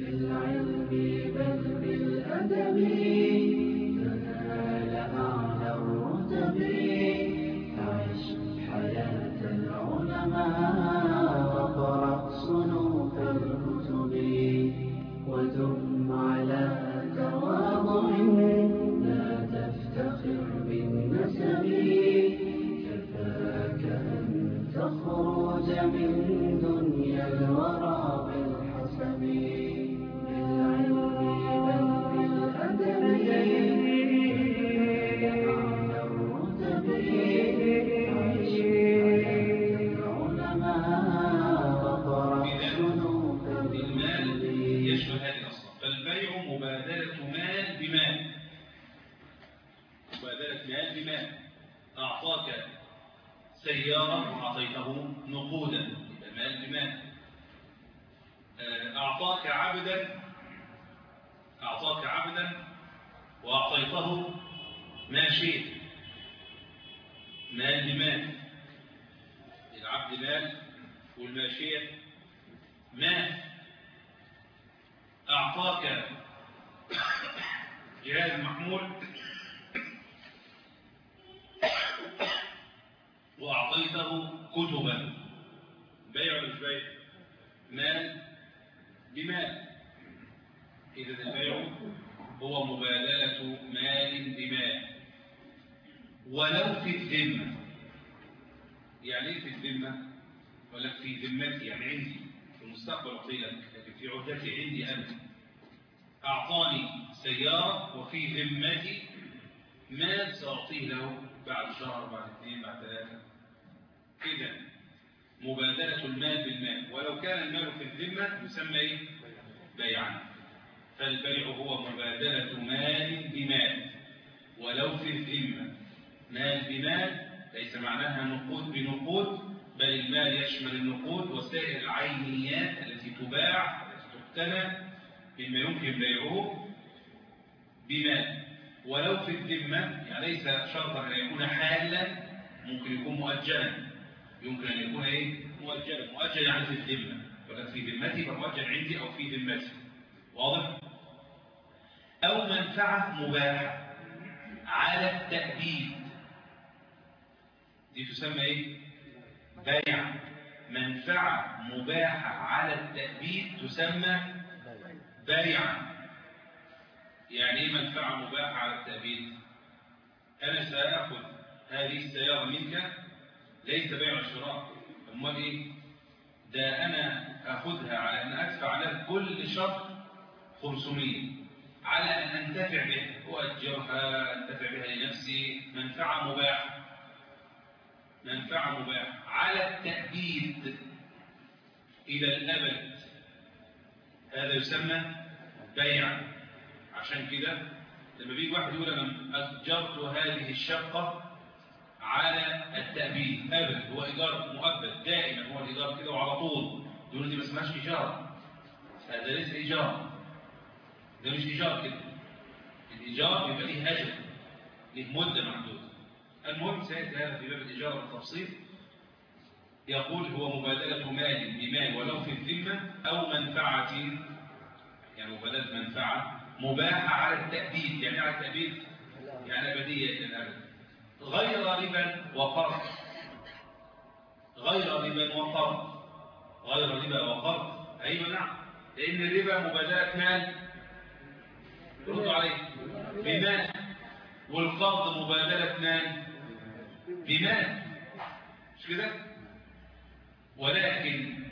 بالعلم بل بالأدب تنال أعلى الرتب عش حياة العلماء وقرأ صنوف الكتب ودم على تواضع لا تفتخر بالنسب كفاك أن تخرج من دنيا الورى بالحسب بالعلم بل بالأدب أعلى الرتب عيش حياة العلماء وقرأ صنوف المال الكتب يشمل هذه الأصناف فالبيع مبادلة مال بمال مبادلة مال بمال أعطاك سيارة وأعطيته نقودا يبقى مال بمال آه، أعطاك عبدا أعطاك عبدا وأعطيته ماشية مال بمال العبد مال والماشية مال أعطاك جهاز محمول وأعطيته كتبا بيع ولا مش بيع مال بمال إذا البيع هو مبادلة مال بمال ولو في الذمة يعني ايه في الذمة ولا في ذمتي يعني عندي في المستقبل أعطي لك لكن في عهدتي عندي أنا أعطاني سيارة وفي ذمتي مال سأعطيه له بعد شهر بعد اثنين بعد ثلاثة إذا مبادلة المال بالمال ولو كان المال في الذمة يسمى إيه؟ بيعا فالبيع هو مبادلة مال بمال ولو في الذمة مال بمال ليس معناها نقود بنقود بل المال يشمل النقود وسائر العينيات التي تباع التي تقتنى مما يمكن بيعه بمال ولو في الذمة يعني ليس شرطا أن يكون حالا ممكن يكون مؤجلا يمكن أن يكون إيه؟ مؤجلا مؤجل يعني في الذمة وكان في ذمتي فمؤجل عندي أو في ذمتي واضح؟ أو منفعة مباحة على التأبيد دي تسمى إيه؟ بيع منفعة مباحة على التأبيد تسمى بيعا يعني ايه منفعة مباحة على التأبيد أنا سأخذ هذه السيارة منك ليس بيع الشراء أمال إيه ده أنا أخذها على أن أدفع عليها كل شهر 500 على أن أنتفع بها وأجرها أنتفع بها لنفسي منفعة مباحة منفعة مباحة على التأبيد إلى الأبد هذا يسمى بيعا عشان كده لما بيجي واحد يقول أنا أجرت هذه الشقة على التأبيد أبد هو إيجار مؤبد دائما هو الإيجار كده وعلى طول يقول دي ما اسمهاش إيجار هذا ليس إيجار ده مش إيجار كده الإيجار يبقى ليه أجل ليه مدة محدودة المهم سيأتي هذا في باب الإيجار والتفصيل يقول هو مبادلة مال بمال ولو في الذمة أو منفعة يعني مبادلة منفعة مباحة على التأبيد يعني على التأبيد يعني أبدية إلى الأبد غير ربا وقرض غير ربا وقرض غير ربا وقرض أيوة نعم لأن الربا مبادلة مال ردوا عليه بمال والقرض مبادلة مال بمال مش كده ولكن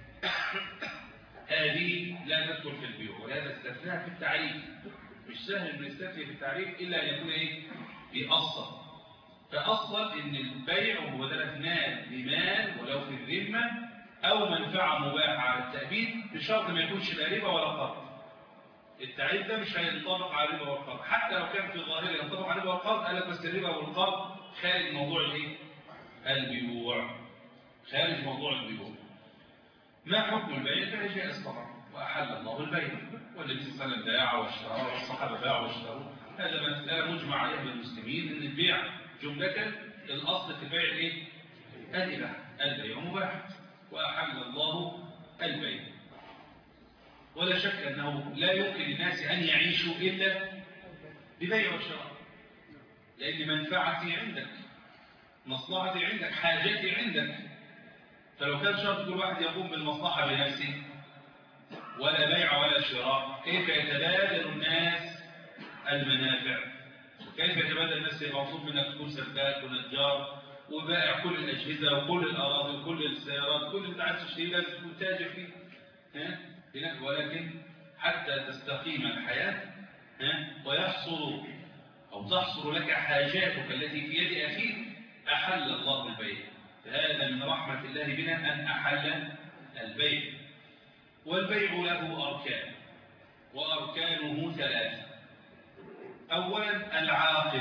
هذه لا تدخل في البيوع ولا تستثنى في التعريف مش سهل ان نستثني في التعريف الا ان يكون ايه بأصل فأصل ان البيع مبادلة مال بمال ولو في الذمة او منفعة مباحة على التأبيد بشرط ما يكونش لا ربا ولا قرض التعريف ده مش هينطبق على الربا والقرض حتى لو كان في ظاهره ينطبق على الربا والقرض قال لك بس الربا والقرض خارج موضوع الايه البيوع خارج موضوع البيوع ما حكم البيع فهي جائز طبعا واحل الله البيع والنبي صلى الله عليه وسلم باع واشترى والصحابه باعوا واشتروا هذا مساله مجمع عليها من المسلمين ان البيع جمله الاصل في البيع الايه الاباحه البيع مباح واحل الله البيع ولا شك أنه لا يمكن للناس أن يعيشوا إلا ببيع وشراء لأن منفعتي عندك مصلحتي عندك حاجتي عندك فلو كان شرط كل واحد يقوم بالمصلحة بنفسه ولا بيع ولا شراء كيف يتبادل الناس المنافع كيف يتبادل الناس يبقى مطلوب منك تكون سباك ونجار وبائع كل الأجهزة وكل الأراضي وكل السيارات كل اللي انت عايز تشتريه لازم تكون تاجر فيه ها؟ ولكن حتى تستقيم الحياة ها؟ ويحصل أو تحصل لك حاجاتك التي في يد أخيك أحل الله البيع فهذا من رحمة الله بنا أن أحل البيع والبيع له أركان وأركانه ثلاثة أولا العاقد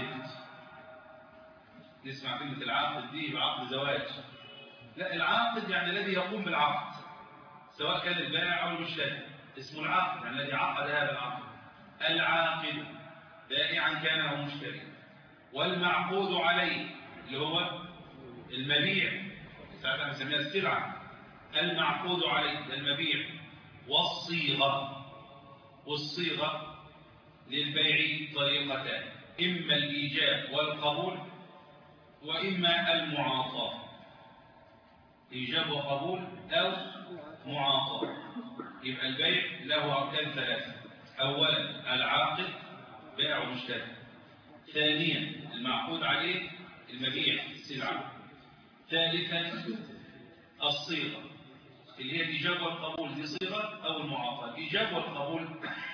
نسمع كلمة العاقد دي بعقد زواج لا العاقد يعني الذي يقوم بالعقد سواء كان البائع أو المشتري اسمه العاقد يعني الذي عقد هذا العقد العاقد بائعا كان أو مشتري والمعقود عليه اللي هو المبيع ساعتها نسميها السلعة المعقود عليه المبيع والصيغة والصيغة للبيع طريقتان إما الإيجاب والقبول وإما المعاطاة إيجاب وقبول أو معاطاة يبقى البيع له أركان ثلاثة أولا العاقد بائع ومشتري ثانيا المعقود عليه المبيع السلعة ثالثا الصيغة اللي هي الإيجاب والقبول دي صيغة أو المعاطاة الإيجاب والقبول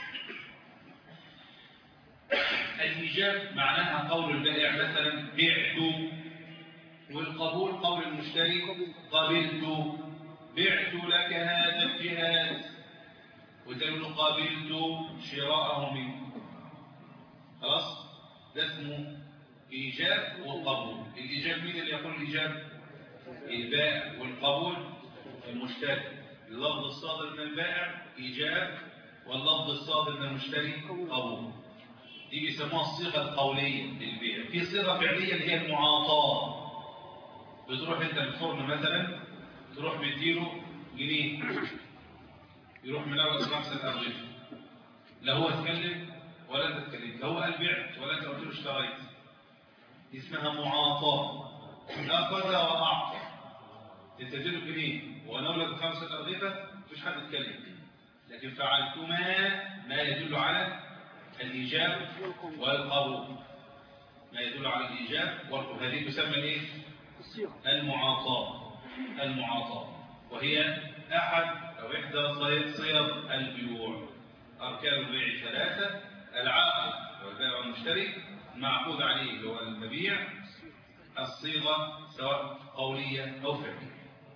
الإيجاب معناها قول البائع مثلا بعت والقبول قول المشتري قبلت بعت لك هذا الجهاز وتقول له قبلت شراءه منك خلاص ده اسمه إيجاب وقبول الإيجاب مين اللي يقول الإيجاب البائع والقبول المشتري اللفظ الصادر من البائع إيجاب واللفظ الصادر من المشتري قبول دي بيسموها الصيغة القولية للبيع في صيغة فعلية اللي هي المعاطاة بتروح انت الفرن مثلا تروح مديله جنيه يروح من اول خمسة أرغف لا هو اتكلم ولا انت اتكلمت لا هو قال بعت ولا انت قلت له اشتريت اسمها معاطاة أخذ وأعطى انت تديله جنيه وانا اقول لك خمسة أرغفة مفيش حد اتكلم لكن فعلتما ما يدل على الإيجاب والقبول ما يدل على الإيجاب والقبول هذه تسمى الايه المعاطاة المعاطاة وهي أحد أو إحدى صيغ البيوع أركان البيع ثلاثة العاقد والبائع والمشتري المعقود عليه هو المبيع الصيغة سواء قولية أو فعلية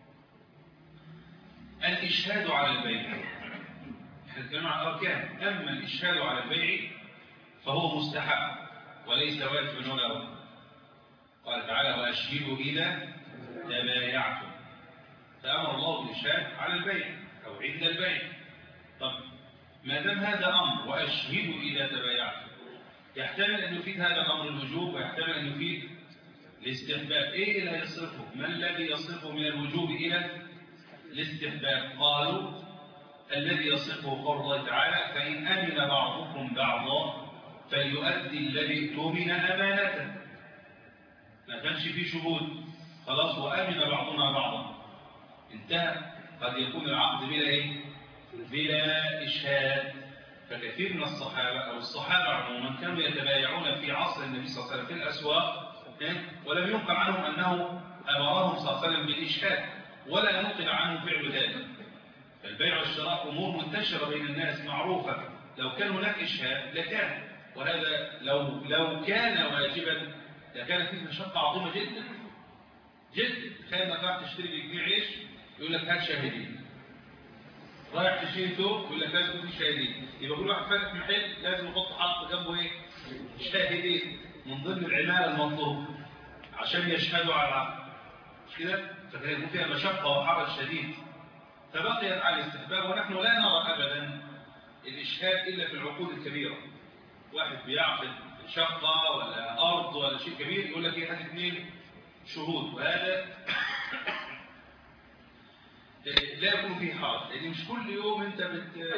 الإشهاد على البيع نتكلم عن الأركان أما الإشهاد على البيع فهو مستحب وليس واجبا ولا واجب قال تعالى وأشهدوا إذا تبايعتم فأمر الله بالإشهاد على البيع أو عند البيع طب ما دام هذا أمر وأشهدوا إذا تبايعتم يحتمل أن يفيد هذا الأمر الوجوب ويحتمل أن يفيد الاستحباب إيه اللي يصرفه ما الذي يصرفه من الوجوب إلى الاستحباب قالوا الذي يصرفه قول الله تعالى فإن أمن بعضكم بعضا فليؤدي الذي اؤتمن أمانته ما كانش فيه شهود خلاص وأمن بعضنا بعضا انتهى قد يكون العقد بلا إيه؟ بلا إشهاد فكثير من الصحابة أو الصحابة عموما كانوا يتبايعون في عصر النبي صلى الله عليه وسلم في الأسواق ولم ينقل عنهم أنه أمرهم صلى الله عليه وسلم بالإشهاد ولا نقل عنه فعل ذلك فالبيع والشراء أمور منتشرة بين الناس معروفة لو كان هناك إشهاد لكان وهذا لو, لو كان واجبا لكان فيه مشقة عظيمة جدا جدا تخيل انك رايح تشتري بجنيه عيش يقول لك هات شاهدين رايح تشتري ثوب يقول لك لازم يكون في شاهدين يبقى كل واحد فاتح محل لازم يحط حط جنبه ايه شاهدين من ضمن العمالة المطلوب عشان يشهدوا على العقد مش كده فكان يكون فيها مشقة وحرج شديد فبقيت على الاستحباب ونحن لا نرى ابدا الاشهاد الا في العقود الكبيره واحد بيعقد شقة ولا أرض ولا شيء كبير يقول لك إيه هات اثنين شهود وهذا لا يكون فيه حرج لأن مش كل يوم أنت بت...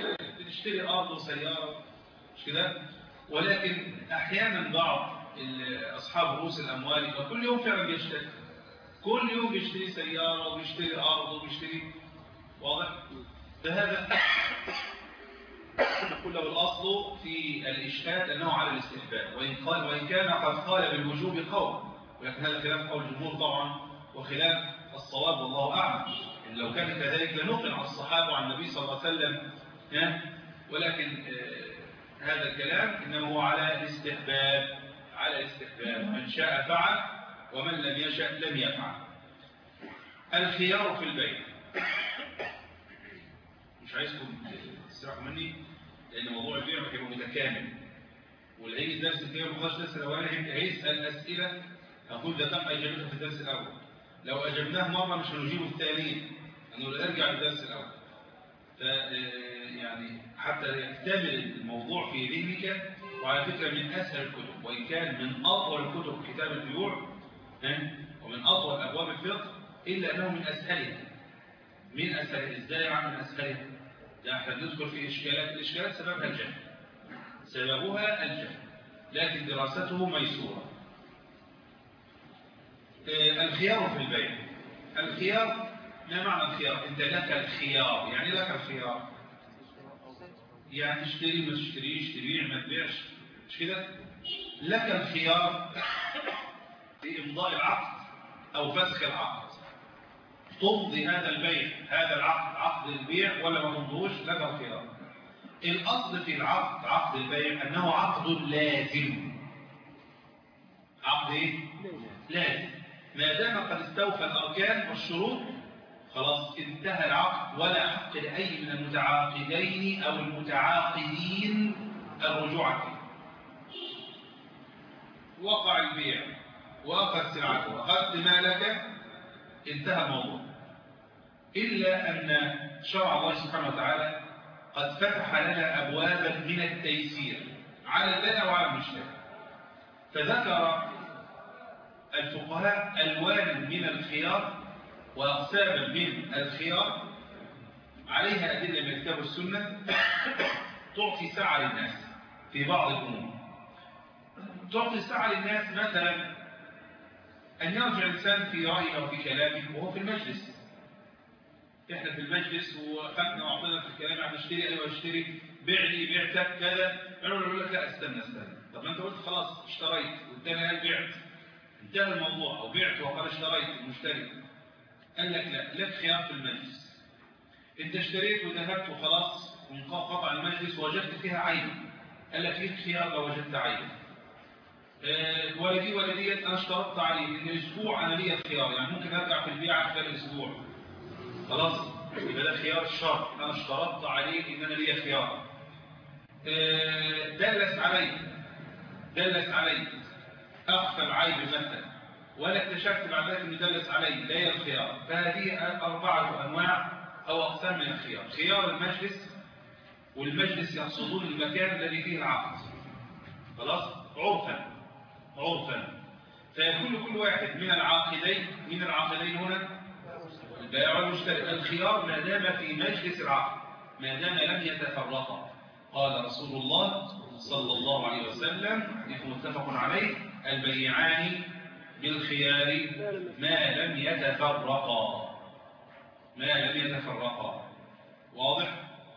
تشتري ارض وسياره مش كده ولكن احيانا بعض ال- اصحاب رؤوس الاموال يبقى كل يوم فعلا بيشتري كل يوم بيشتري سياره وبيشتري ارض وبيشتري واضح فهذا كله الأصل في الإشهاد أنه على الاستحباب وإن, قال وإن كان قد قال بالوجوب قول ولكن هذا خلاف قول الجمهور طبعا وخلاف الصواب والله أعلم إن لو كان كذلك لنقل عن الصحابة وعن النبي صلى الله عليه وسلم ها؟ ولكن آه، هذا الكلام إنما هو على الاستحباب على الاستحباب من شاء فعل ومن لم يشأ لم يفعل الخيار في البيت مش عايزكم تسرحوا مني لان موضوع البيع هيبقى متكامل واللي هيجي الدرس الثاني ما خدش الدرس الاولاني هيبقى هيسال اسئله اقول ده تم اجابتها في الدرس الاول لو اجبناه مره مش هنجيبه في الثانيه انه ارجع للدرس الاول ف يعني حتى يكتمل الموضوع في ذهنك وعلى فكره من اسهل الكتب وان كان من اطول الكتب كتاب البيوع ها؟ ومن اطول ابواب الفقه الا انه من اسهلها من أسهل إزاي عن من أسهلها ده احنا بنذكر في إشكالات الإشكالات سببها الجهل سببها الجهل لكن دراسته ميسورة آه، الخيار في البيع الخيار ما معنى الخيار انت لك الخيار يعني لك الخيار يعني تشتري ما تشتريش تبيع ما تبيعش مش كده لك الخيار في إمضاء العقد أو فسخ العقد تمضي هذا البيع هذا العقد عقد البيع ولا ما تمضوش لك الخيار الأصل في العقد عقد البيع أنه عقد لازم عقد إيه؟ لازم ما دام قد استوفى الأركان والشروط خلاص انتهى العقد ولا حق لأي من المتعاقدين أو المتعاقدين الرجوع فيه وقع البيع وأخذ سلعته وأخذت مالك انتهى الموضوع إلا أن شرع الله سبحانه وتعالى قد فتح لنا أبوابا من التيسير على البائع وعلى المشتري فذكر الفقهاء ألوان من الخيار وأقساما من الخيار عليها أدلة من الكتاب والسنة تعطي سعة للناس في بعض الأمور تعطي سعة للناس مثلا أن يرجع الإنسان في رأيه أو في كلامه وهو في المجلس إحنا في المجلس وأخذنا وأعطينا في الكلام عن اشتري أيوة اشتري بيع لي بعتك كذا يقول يقول لك لا استنى استنى طب ما أنت قلت خلاص اشتريت والتاني قال بعت انتهى الموضوع أو بعت وقال اشتريت المشتري قال لك لا لك خيار في المجلس أنت اشتريت وذهبت وخلاص وانقطع المجلس ووجدت فيها عيب قال لك ليك خيار لو وجدت عيب آه، ولدي ولدية أنا اشترطت عليه إن الأسبوع أنا ليا خيار يعني ممكن أرجع في البيع خلال الأسبوع خلاص يبقى ده خيار الشرط أنا اشترطت عليه إن أنا ليا خيار آه، دلس علي دلس علي أخفى العيب مثلا ولا اكتشفت بعد ذلك إنه دلس علي لا الخيار فهذه أربعة أنواع أو أقسام من الخيار خيار المجلس والمجلس يقصدون المكان الذي فيه العقد خلاص عرفا عرفا فيكون كل واحد من العاقدين من العاقدين هنا البائع والمشتري الخيار ما دام في مجلس العقد ما دام لم يتفرقا قال رسول الله صلى الله عليه وسلم حديث متفق عليه البيعان بالخيار ما لم يتفرقا ما لم يتفرقا واضح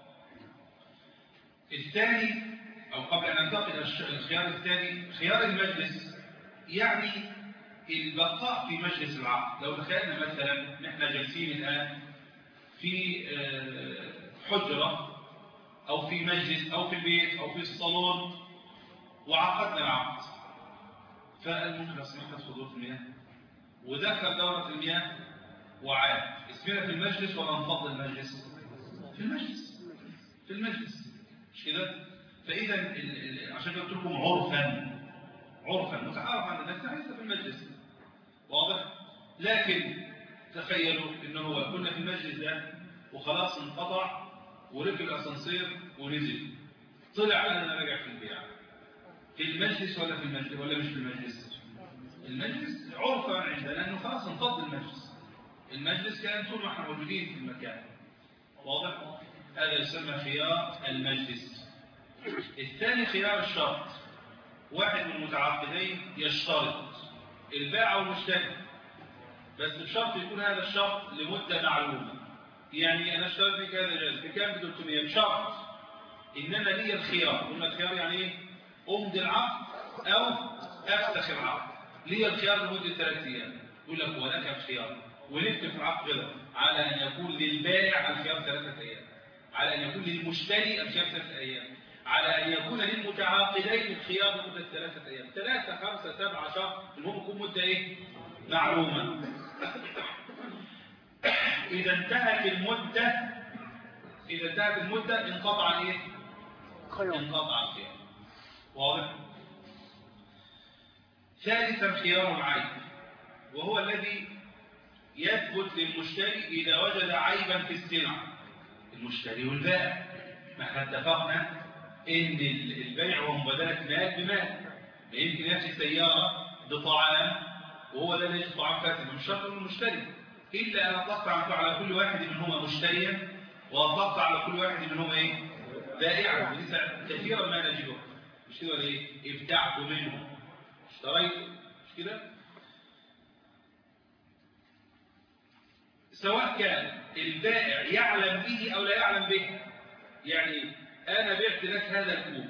الثاني أو قبل أن ننتقل إلى الخيار الثاني خيار المجلس يعني البقاء في مجلس العقد لو تخيلنا مثلا نحن جالسين الآن في حجرة أو في مجلس أو في البيت أو في الصالون وعقدنا العقد فالمهم لو سمحت حضور في المياه ودخل دورة المياه وعاد اسمنا في المجلس ولا نفضل المجلس في المجلس في المجلس مش كده فإذا عشان قلت لكم عرفا عرفا متعارف عن الناس ليس في المجلس واضح لكن تخيلوا انه هو كنا في المجلس ده وخلاص انقطع وركب الاسانسير ونزل طلع قال انا راجع في البيع في المجلس ولا في المجلس ولا مش في المجلس المجلس عرفا عندنا انه خلاص انفض المجلس المجلس كان طول ما احنا موجودين في المكان واضح هذا يسمى خيار المجلس الثاني خيار الشرط واحد من المتعاقدين يشترط البائع والمشتري بس بشرط يكون هذا الشرط لمدة معلومة يعني أنا اشتريت منك هذا الجهاز بكام ب 300 بشرط إن أنا لي الخيار قلنا الخيار يعني إيه؟ أمضي العقد أو أفسخ العقد لي الخيار لمدة ثلاث أيام يقول لك ولك الخيار ونكتب في العقد كده على أن يكون للبائع الخيار ثلاثة أيام على أن يكون للمشتري الخيار ثلاثة أيام على أن يكون للمتعاقدين الخيار لمدة ثلاثة أيام ثلاثة خمسة سبعة شهر المهم يكون مدة إيه؟ معلومة إذا انتهت المدة إذا انتهت المدة انقطع إيه؟ خيار انقطع الخيار واضح؟ ثالثا خيار العيب وهو الذي يثبت للمشتري إذا وجد عيبا في السلعة المشتري والبائع ما احنا اتفقنا ان البيع هو مبادلة مال بمال ما يمكن يأتي سيارة بطعام وهو ده ليس طعام فاسد مش شرط انه المشتري إلا أن أتوقع على كل واحد منهما مشتريا وأتوقع على كل واحد منهما إيه؟ بائعا وليس كثيرا ما نجده مش كده ولا إيه؟ ابتعت منه اشتريت مش كده؟ سواء كان البائع يعلم به أو لا يعلم به يعني أنا بعت لك هذا الكوب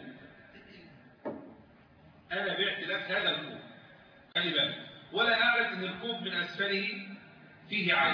أنا بعت لك هذا الكوب خلي بالك ولا أعرف أن الكوب من أسفله فيه عيب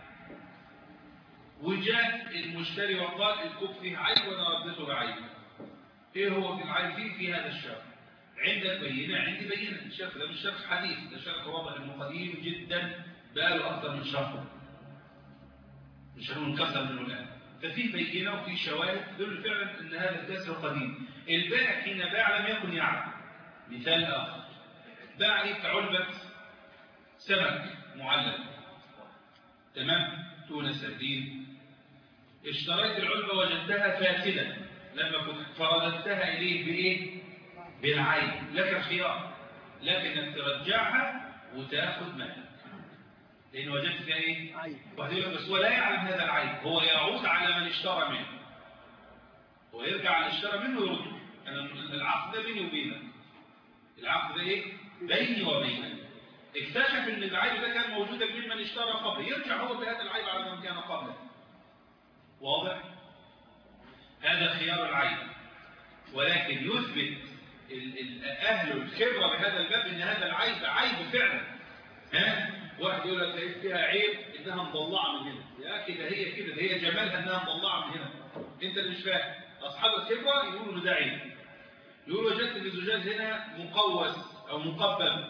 وجاء المشتري وقال الكوب فيه عيب وأنا ردته بعيب إيه هو في العيب فيه في هذا الشرط عندك بينة عندي بينة الشرط ده مش شرط حديث ده شرط واضح انه قديم جدا بقاله أكثر من شهر مش هنقول انكسر منه الآن ففي بينة وفي شواهد تدل فعلا أن هذا الكسر قديم البائع حين باع لم يكن يعلم مثال آخر باع لي علبة سمك معلب تمام تونة سردين اشتريت العلبة وجدتها فاسدة لما كنت فرددتها إليه بإيه بالعين لك الخيار لكنك ترجعها وتاخذ مالك لأن وجدت فيها إيه عيب واحد يقول لك بس هو لا يعلم هذا العيب هو يعود على من اشترى منه هو يرجع على اللي اشترى منه ويرده أنا العقد ده بيني وبينك العقد ده إيه بيني وبينك اكتشف ان العيب ده كان موجودا ممن اشترى قبله يرجع هو بهذا العيب على من كان قبله واضح هذا خيار العيب ولكن يثبت ال- ال- اهل الخبره بهذا الباب ان هذا العيب عيب فعلا ها واحد يقول لك لقيت فيها عيب انها مضلعه من هنا يا اخي ده هي كده ده هي جمالها انها مضلعه من هنا انت اللي مش فاهم اصحاب الخبره يقولوا إن ده عيب يقولوا وجدت ان الزجاج هنا مقوس او مقبب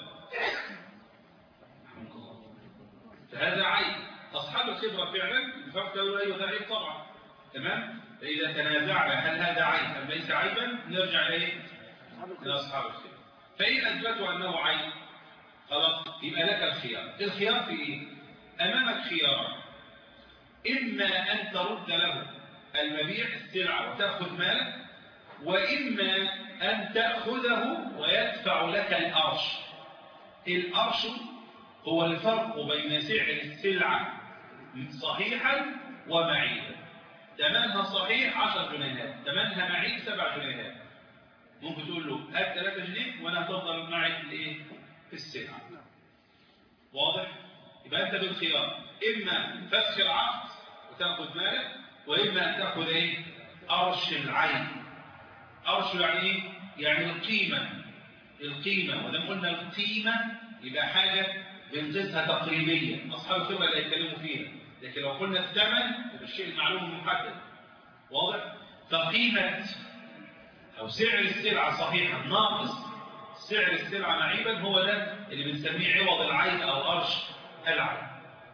فهذا عيب أصحاب الخبرة فعلا الفرق يقولوا أيوه ده عيب طبعا تمام فإذا تنازعنا هل هذا عيب أم ليس عيبا نرجع إليه أصحاب الخير لأصحاب الخبرة فإن أثبتوا أنه عيب خلاص يبقى لك الخيار الخيار في إيه أمامك خيار إما أن ترد له المبيع السلعة وتأخذ مالك وإما أن تأخذه ويدفع لك الأرش الأرش هو الفرق بين سعر السلعة صحيحا ومعيبا ثمنها صحيح 10 جنيهات ثمنها معيب 7 جنيهات ممكن تقول له هات 3 جنيه وانا هتفضل معي في الايه في السلعه واضح يبقى انت بالخيار اما فسخ العقد وتاخذ مالك واما ان تاخذ ايه ارش العين ارش يعني ايه يعني القيمه القيمه ودام قلنا القيمه يبقى حاجه بنقيسها تقريبيا اصحاب الخبره اللي هيتكلموا فيها لكن لو قلنا الثمن يبقى الشيء المعلوم المحدد واضح فقيمه او سعر السلعه صحيحا ناقص سعر السلعه معيبا هو ده اللي بنسميه عوض العين او ارش العين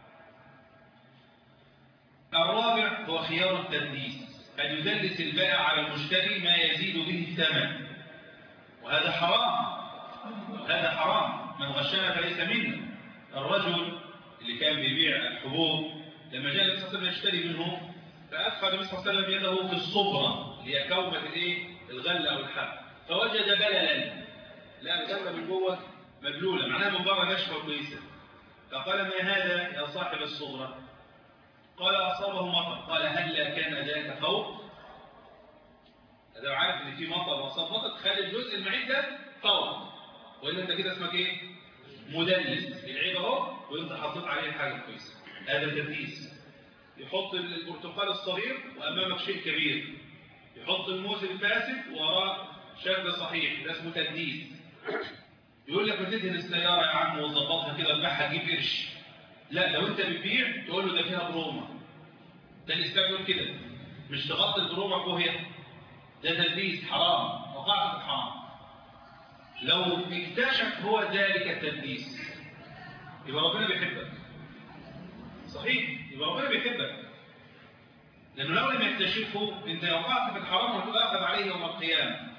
الرابع هو خيار التدليس أن يدلس البائع على المشتري ما يزيد به الثمن وهذا حرام هذا حرام من غشنا فليس منا الرجل اللي كان بيبيع الحبوب لما جاء النبي صلى الله عليه وسلم يشتري منه فأدخل النبي صلى الله عليه وسلم يده في الصبرة اللي هي كومة الايه الغلة أو الحب فوجد بللا لا الغلة من جوه مبلولة معناها من بره ناشفة كويسة فقال ما هذا يا صاحب الصبرة قال أصابه مطر قال هل كان ذاك فوق هذا عارف ان في مطر واصاب مطر تخلي الجزء المعين ده فوق وإلا انت كده اسمك ايه مدلس العيب اهو وانت حطيت عليه الحاجه كويسه هذا التدليس يحط البرتقال الصغير وامامك شيء كبير يحط الموز الفاسد وراه شاب صحيح ده اسمه تدليس يقول لك بتدهن السياره يا عم وتظبطها كده وتبيعها تجيب قرش لا لو انت بتبيع تقول له ده فيها برومه ده الاسلام يقول كده مش تغطي البرومه كوهيه ده تدليس حرام وقعت في الحرام لو اكتشف هو ذلك التدليس يبقى ربنا بيحبك صحيح يبقى ربنا بيحبك لأنه لو لم يكتشفه أنت وقعت في الحرام وتؤاخذ عليه يوم القيامة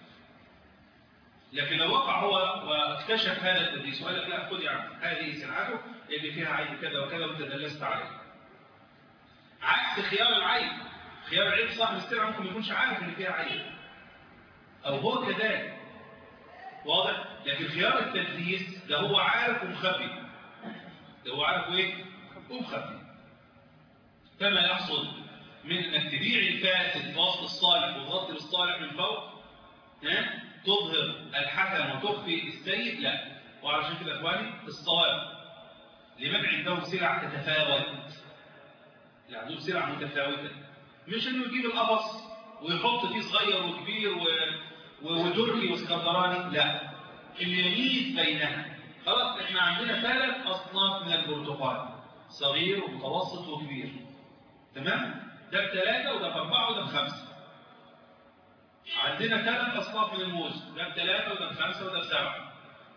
لكن لو وقع هو واكتشف هذا التدليس وقال لك لا خذ يا عم هذه سلعته اللي فيها عيب كذا وكذا وانت دلست عليه عكس خيار العيب خيار العيب صاحب السلعه ممكن ما يكونش عارف ان فيها عيب او هو كذلك واضح لكن خيار التدليس ده هو عارف ومخبي ده هو عارف ايه ومخبي كما يحصل من انك تبيع الفاسد في وسط الصالح وتغطي بالصالح من فوق ها تظهر الحسن وتخفي السيء لا وعلشان كده اخواني الصواب لمن عنده سلع تتفاوت اللي عنده سلع متفاوته مش انه يجيب القفص ويحط فيه صغير وكبير و... وتركي واسكندراني لا اللي يميز بينها خلاص احنا عندنا ثلاث اصناف من البرتقال صغير ومتوسط وكبير تمام ده بثلاثة وده بأربعة وده بخمسة عندنا ثلاث أصناف من الموز ده بثلاثة وده بخمسة وده بسبعة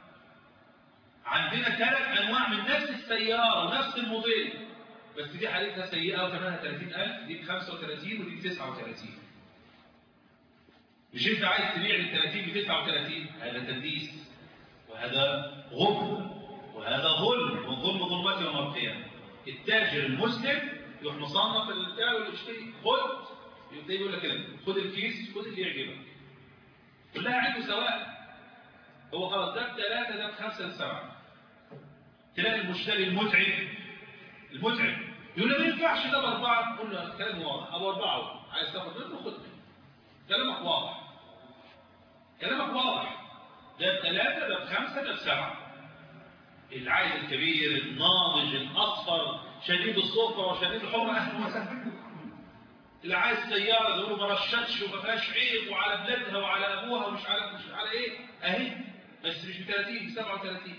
عندنا ثلاث أنواع من نفس السيارة ونفس الموديل بس دي حالتها سيئة وثمنها 30000 دي ب 35 ودي ب 39 مش انت عايز تبيع لل 30 ب 39 هذا تدليس وهذا غبن وهذا ظلم والظلم ظلمات يوم القيامة التاجر المسلم يروح مصنف البتاع واللي يشتري خد يبتدي يقول لك كده خد الكيس خد اللي يعجبك كلها عنده سواء هو خلاص ده بثلاثة ده بخمسة لسبعة تلاقي المشتري المتعب المتعب يقول له ما ينفعش ده بأربعة تقول له كلام واضح أبو أربعة عايز تاخد منه خد منه كلامك واضح كلامك واضح ده بثلاثة ده بخمسة ده بسبعة العائل الكبير الناضج الأصفر شديد الصفرة وشديد الحمرة أهلا وسهلا اللي عايز سيارة يقولوا ما رشتش وما فيهاش عيب وعلى بلادها وعلى أبوها ومش على مش على إيه أهي بس مش ب 30 ب 37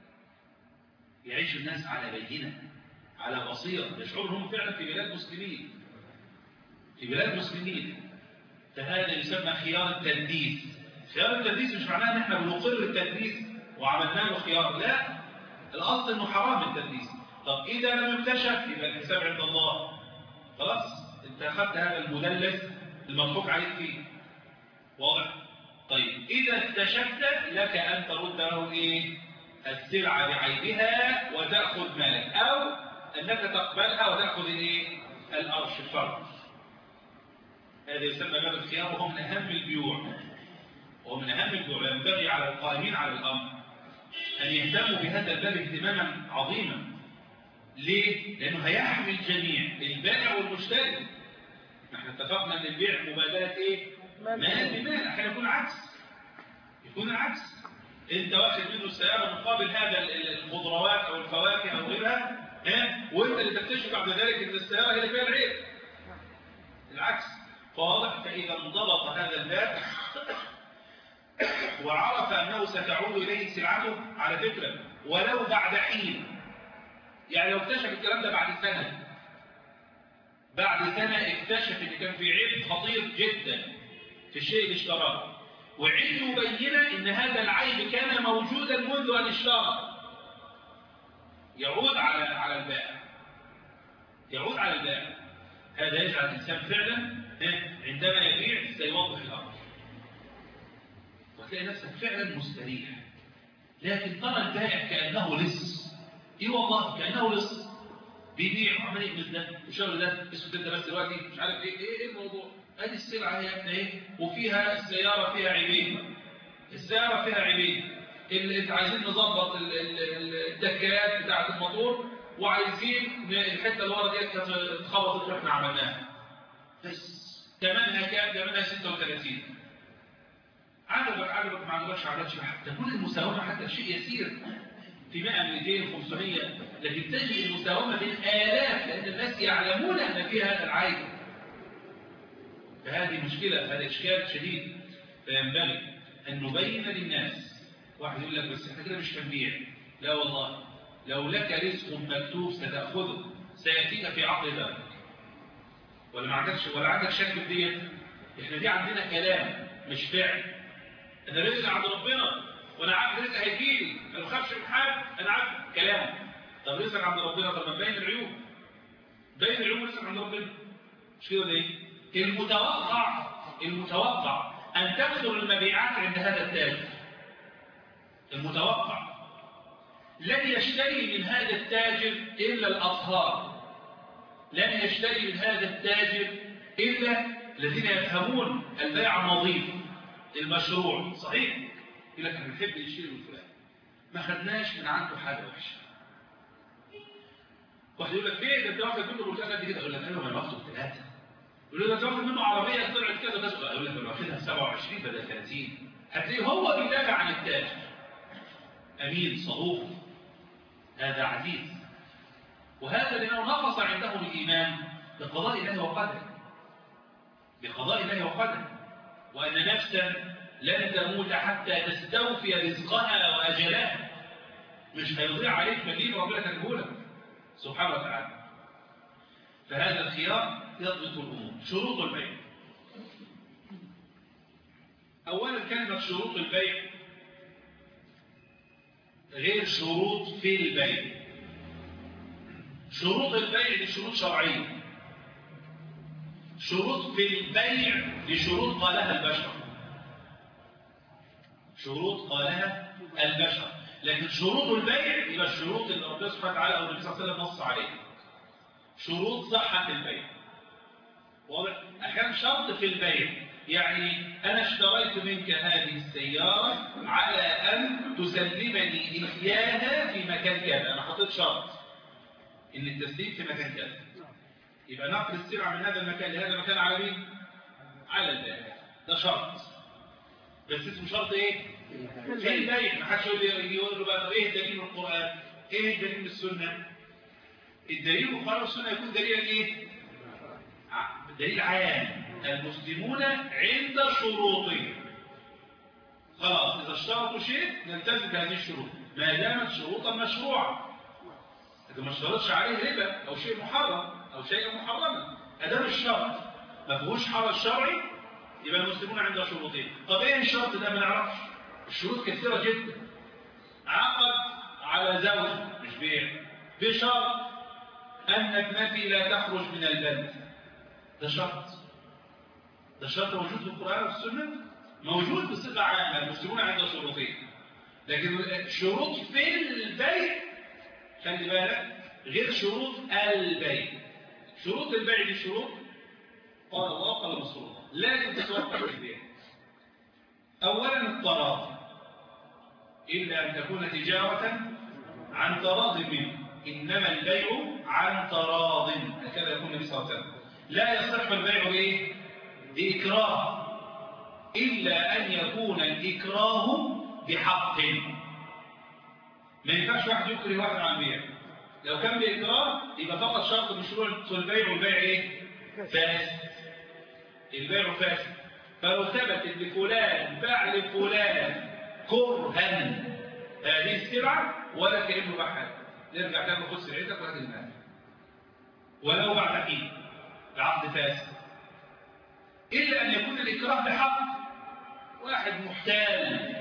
يعيش الناس على بينة على بصيرة يشعرون هم فعلا في بلاد مسلمين في بلاد مسلمين فهذا يسمى خيار التنديس خيار التنديس مش معناه ان احنا بنقر التنديس وعملنا له خيار لا الاصل انه حرام التنديس طب اذا لم يكتشف يبقى الحساب عند الله خلاص انت اخذت هذا المدلس المضحوك عليك فيه واضح طيب اذا اكتشفت لك ان ترد له ايه السلعه بعيبها وتاخذ مالك او انك تقبلها وتاخذ الايه الارش الفرش هذا يسمى باب الخيار وهو من اهم البيوع وهو من اهم البيوع ينبغي على القائمين على الامر ان يهتموا بهذا الباب اهتماما عظيما ليه؟ لأنه هيحمي الجميع البائع والمشتري احنا اتفقنا ان البيع مبادلة ايه؟ مال بمال احيانا يكون عكس يكون العكس انت واخد منه السيارة مقابل هذا الخضروات او الفواكه او غيرها ها وانت اللي تكتشف بعد ذلك ان السيارة هي اللي فيها العيب العكس فواضح فاذا انضبط هذا الباب وعرف انه ستعود اليه سلعته على فكرة ولو بعد حين يعني لو اكتشف الكلام ده بعد سنة بعد سنة اكتشف ان كان في عيب خطير جدا في الشيء اللي اشتراه وعنده بينة ان هذا العيب كان موجودا منذ ان اشترى يعود على على البائع يعود على البائع هذا يجعل الانسان فعلا عندما يبيع سيوضح الامر وتلاقي نفسك فعلا مستريح لكن ترى البائع كانه لص ايه والله كانه لص بيبيع وعمال يكنز ده وشغل ده اسمه كده بس دلوقتي مش عارف ايه ايه ايه الموضوع ادي السلعه هي ابني ايه وفيها السياره فيها عيبين السياره فيها عيبين اللي انت عايزين نظبط الدكات بتاعه الموتور وعايزين ن- الحته اللي ورا ديت كانت اتخبطت واحنا عملناها بس ثمنها كام ثمنها 36 عجبك عجبك ما عجبكش عجبكش حتى كل المساومه حتى شيء يسير في 100 200 500 لكن تجد المساومه بالالاف لان الناس يعلمون ان فيها هذا العيب فهذه مشكله هذا اشكال شديد فينبغي ان نبين للناس واحد يقول لك بس احنا كده مش هنبيع لا والله لو لك رزق مكتوب ستاخذه سياتيك في عقل ذلك ولا ما عندكش ولا عندك شك في ديت احنا دي عندنا كلام مش فعل انا رزق عند ربنا وانا عارف رزق هيجيلي انا ما بخافش من حد انا عارف كلام طب رزق عند ربنا طب ما تبين العيوب بين العيوب رزق عند ربنا مش كده ولا ايه المتوقع المتوقع ان تكثر المبيعات عند هذا التاجر المتوقع لن يشتري من هذا التاجر الا الاطهار لن يشتري من هذا التاجر إلا الذين يفهمون البيع النظيف المشروع صحيح يقول لك احنا بنحب نشتري من فلان ما خدناش من عنده حاجه وحشه واحد يقول لك ليه ده انت واخد منه بوتاج قد كده يقول لك ايوه ما انا واخده بثلاثه يقول له ده انت واخد منه عربيه طلعت كذا كذا يقول لك انا واخدها ب 27 بدل 30 هتلاقيه هو بيدافع عن التاجر امين صدوق هذا عزيز وهذا لأنه نقص عندهم الإيمان بقضاء الله وقدره بقضاء الله وقدره وأن نفسا لن تموت حتى تستوفي رزقها وأجلها مش هيضيع عليك مليم ربنا كاتبه سبحانه وتعالى فهذا الخيار يضبط الأمور شروط البيع أولا كلمة شروط البيع غير شروط في البيع شروط البيع دي شروط شرعية شروط في البيع دي شروط قالها البشر شروط قالها البشر لكن شروط البيع يبقى الشروط اللي ربنا سبحانه وتعالى او النبي صلى الله عليه وسلم نص عليها شروط صحة البيع واضح احيانا شرط في البيع يعني انا اشتريت منك هذه السيارة على ان تسلمني اياها في مكان كذا انا حطيت شرط ان التسليم في مكان كذا يبقى نقل السلعة من هذا المكان لهذا المكان على مين على البائع ده شرط بس اسمه شرط ايه في البيع ما حدش يقول لي يقول له بقى طب ايه الدليل من القران ايه الدليل من السنه الدليل من القران والسنه يكون دليل ايه ع- دليل عام المسلمون عند شروطهم خلاص اذا اشترطوا شيء نلتزم بهذه الشروط ما دامت شروطا مشروعه إذا ما اشترطش عليه ربا أو شيء محرم أو شيء محرما أدام الشرط ما فيهوش حرج شرعي يبقى المسلمون عند شروطين طب إيه الشرط ده ما نعرفش الشروط كثيرة جدا عقد على زوج مش بيع بشرط أن ابنتي لا تخرج من البلد ده شرط ده شرط موجود في القرآن والسنة موجود بصفة عامة المسلمون عند شروطين لكن الشروط في البيع خلي بالك غير شروط البيع شروط البيع دي شروط قال الله قال رسول الله لازم تتوقع في البيع اولا التراضي الا ان تكون تجاره عن تراض منه انما البيع عن تراض هكذا يقول النبي صلى الله عليه وسلم لا يصح البيع بايه باكراه الا ان يكون الاكراه بحق ما ينفعش واحد يكره واحد عن البيع لو كان بإكراه يبقى فقط شرط مشروع البيع والبيع ايه فاسد البيع فاسد فلو ثبت ان فلان باع لفلان كرها هذه السلعة ولا كأنه باع حاجة نرجع تاني خد سلعتك وهات المال ولو بعد حين العقد فاسد إلا أن يكون الإكراه بحق واحد محتال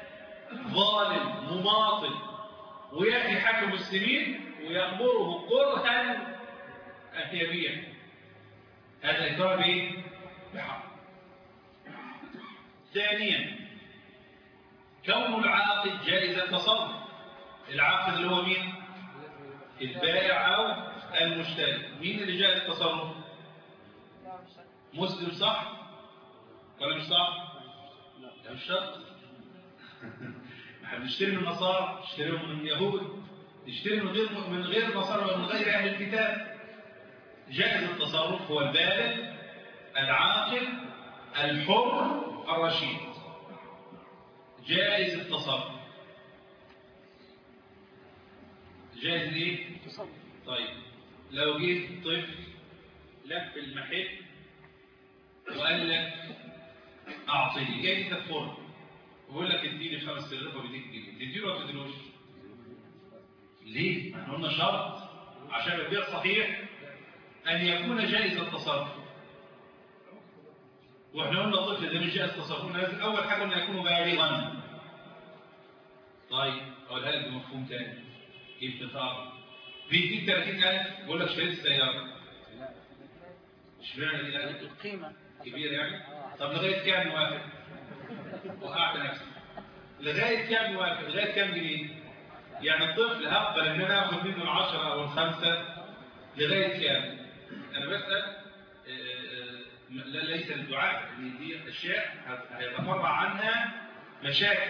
ظالم مماطل ويأتي حاكم المسلمين ويأمره كرها أن يبيع هذا إكراه بإيه؟ بحق ثانيا كون العاقد جائز التصرف العاقد اللي هو مين؟ البائع أو المشتري مين اللي جائز التصرف؟ مسلم صح؟ ولا مش صح؟ لا مش شرط احنا بنشتري من النصارى نشتريهم من اليهود يشتري من غير من غير مصارف ومن غير اهل الكتاب جائز التصرف هو البالغ العاقل الحر الرشيد جائز التصرف جائز ايه تصرف طيب لو جه طفل لف المحل وقال لك اعطيني جاي انت تفر ويقول لك اديني خمس رغيف وبيديك جنيه تديله ولا تديلوش ليه؟ ما احنا قلنا شرط عشان البيع صحيح ان يكون جائز التصرف واحنا قلنا الطفل ده مش جائز التصرف قلنا لازم اول حاجه انه يكون بالغا طيب اقولها لك بمفهوم تاني ابن طارق بيديك 30000 بيقول لك اشتريت السياره اشمعنى دي لا القيمة كبير يعني طب لغايه كام موافق وقعت نفسك لغايه كام موافق لغايه كام جنيه يعني الطفل هقبل ان انا اخد منه العشرة او الخمسة لغايه كام انا بسال آه، آه، لا ليس الدعاء ان دي اشياء هت- هيتفرع عنها مشاكل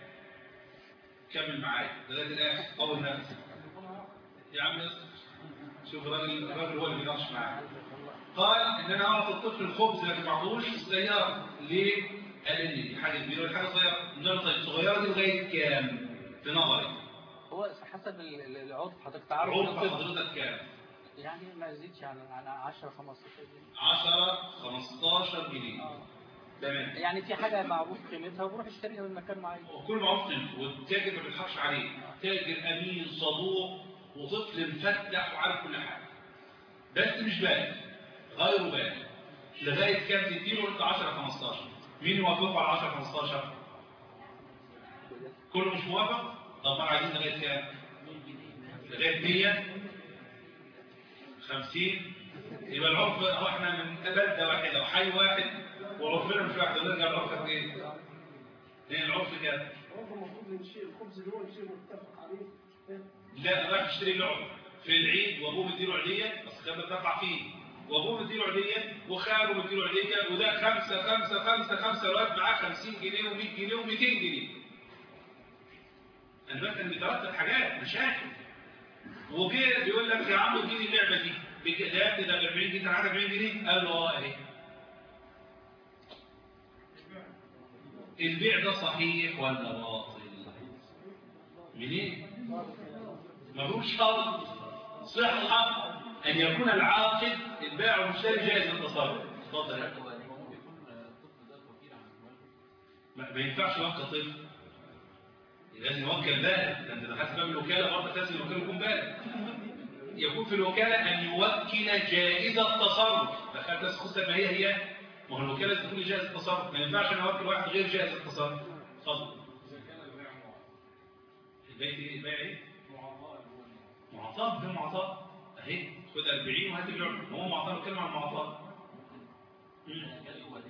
كمل معايا لغايه الاخر طول نفسك يا عم ياسر، شوف الراجل الراجل هو اللي بيناقش معاك قال ان انا اعطي الطفل الخبز لكن ما اعطوش السياره ليه؟ قال ان دي حاجه كبيره ولا حاجه صغيره؟ قلنا له طيب الصغيره دي لغايه كام؟ في نظري هو حسب ال- ال- العرف حضرتك تعرف عرف الطفل. حضرتك كام؟ يعني ما يزيدش عن عن 10 15 جنيه 10 15 جنيه آه. تمام يعني في حاجة معروف قيمتها وبروح اشتريها من مكان معين وكل معروف قيمته والتاجر ما بيضحكش عليه تاجر امين صدوق وطفل مفتح وعارف كل حاجه بس مش بالغ غير بالغ لغايه كام تديله انت 10 15 مين يوافقه على 10 15 كله مش موافق طب ما عايزين لغايه كام لغايه 100 50 يبقى العرف هو احنا من بلده واحده وحي واحد وعرفنا مش واحد ونرجع العرف ايه؟ لان العرف كام؟ هو المفروض ان الشيء الخبز اللي هو الشيء متفق عليه لا رايح يشتري لعب في العيد وابوه مديله عيديه بس كان بتدفع فيه وابوه مديله عيديه وخاله مديله عيديه وده خمسه خمسه خمسه خمسه الواد معاه 50 جنيه و100 جنيه و200 جنيه انا بس بيترتب حاجات مشاكل وجه بيقول لك يا عم اديني اللعبه دي بك- ده يا ابني ده ب 40 جنيه انا عارف 40 جنيه قال له اه اهي البيع ده صحيح ولا باطل منين ملوش شرط صحة أن يكون العاقد البائع والمشتري جائز التصرف اتفضل يا أخي. ما ما ينفعش يوكل طفل لازم يوكل بالغ ده انت دخلت باب الوكاله برضه لازم الوكيل يكون بالغ يكون في الوكاله ان يوكل جائز التصرف دخلت بس خدت ما هي هي ما هو الوكاله لازم تكون جائز التصرف ما ينفعش انا اوكل واحد غير جائز التصرف اتفضل البيت ايه البيع ايه معطاء ده معطاء اهي خد 40 وهات اللعبه هو معطاء بيتكلم عن معطاء مم.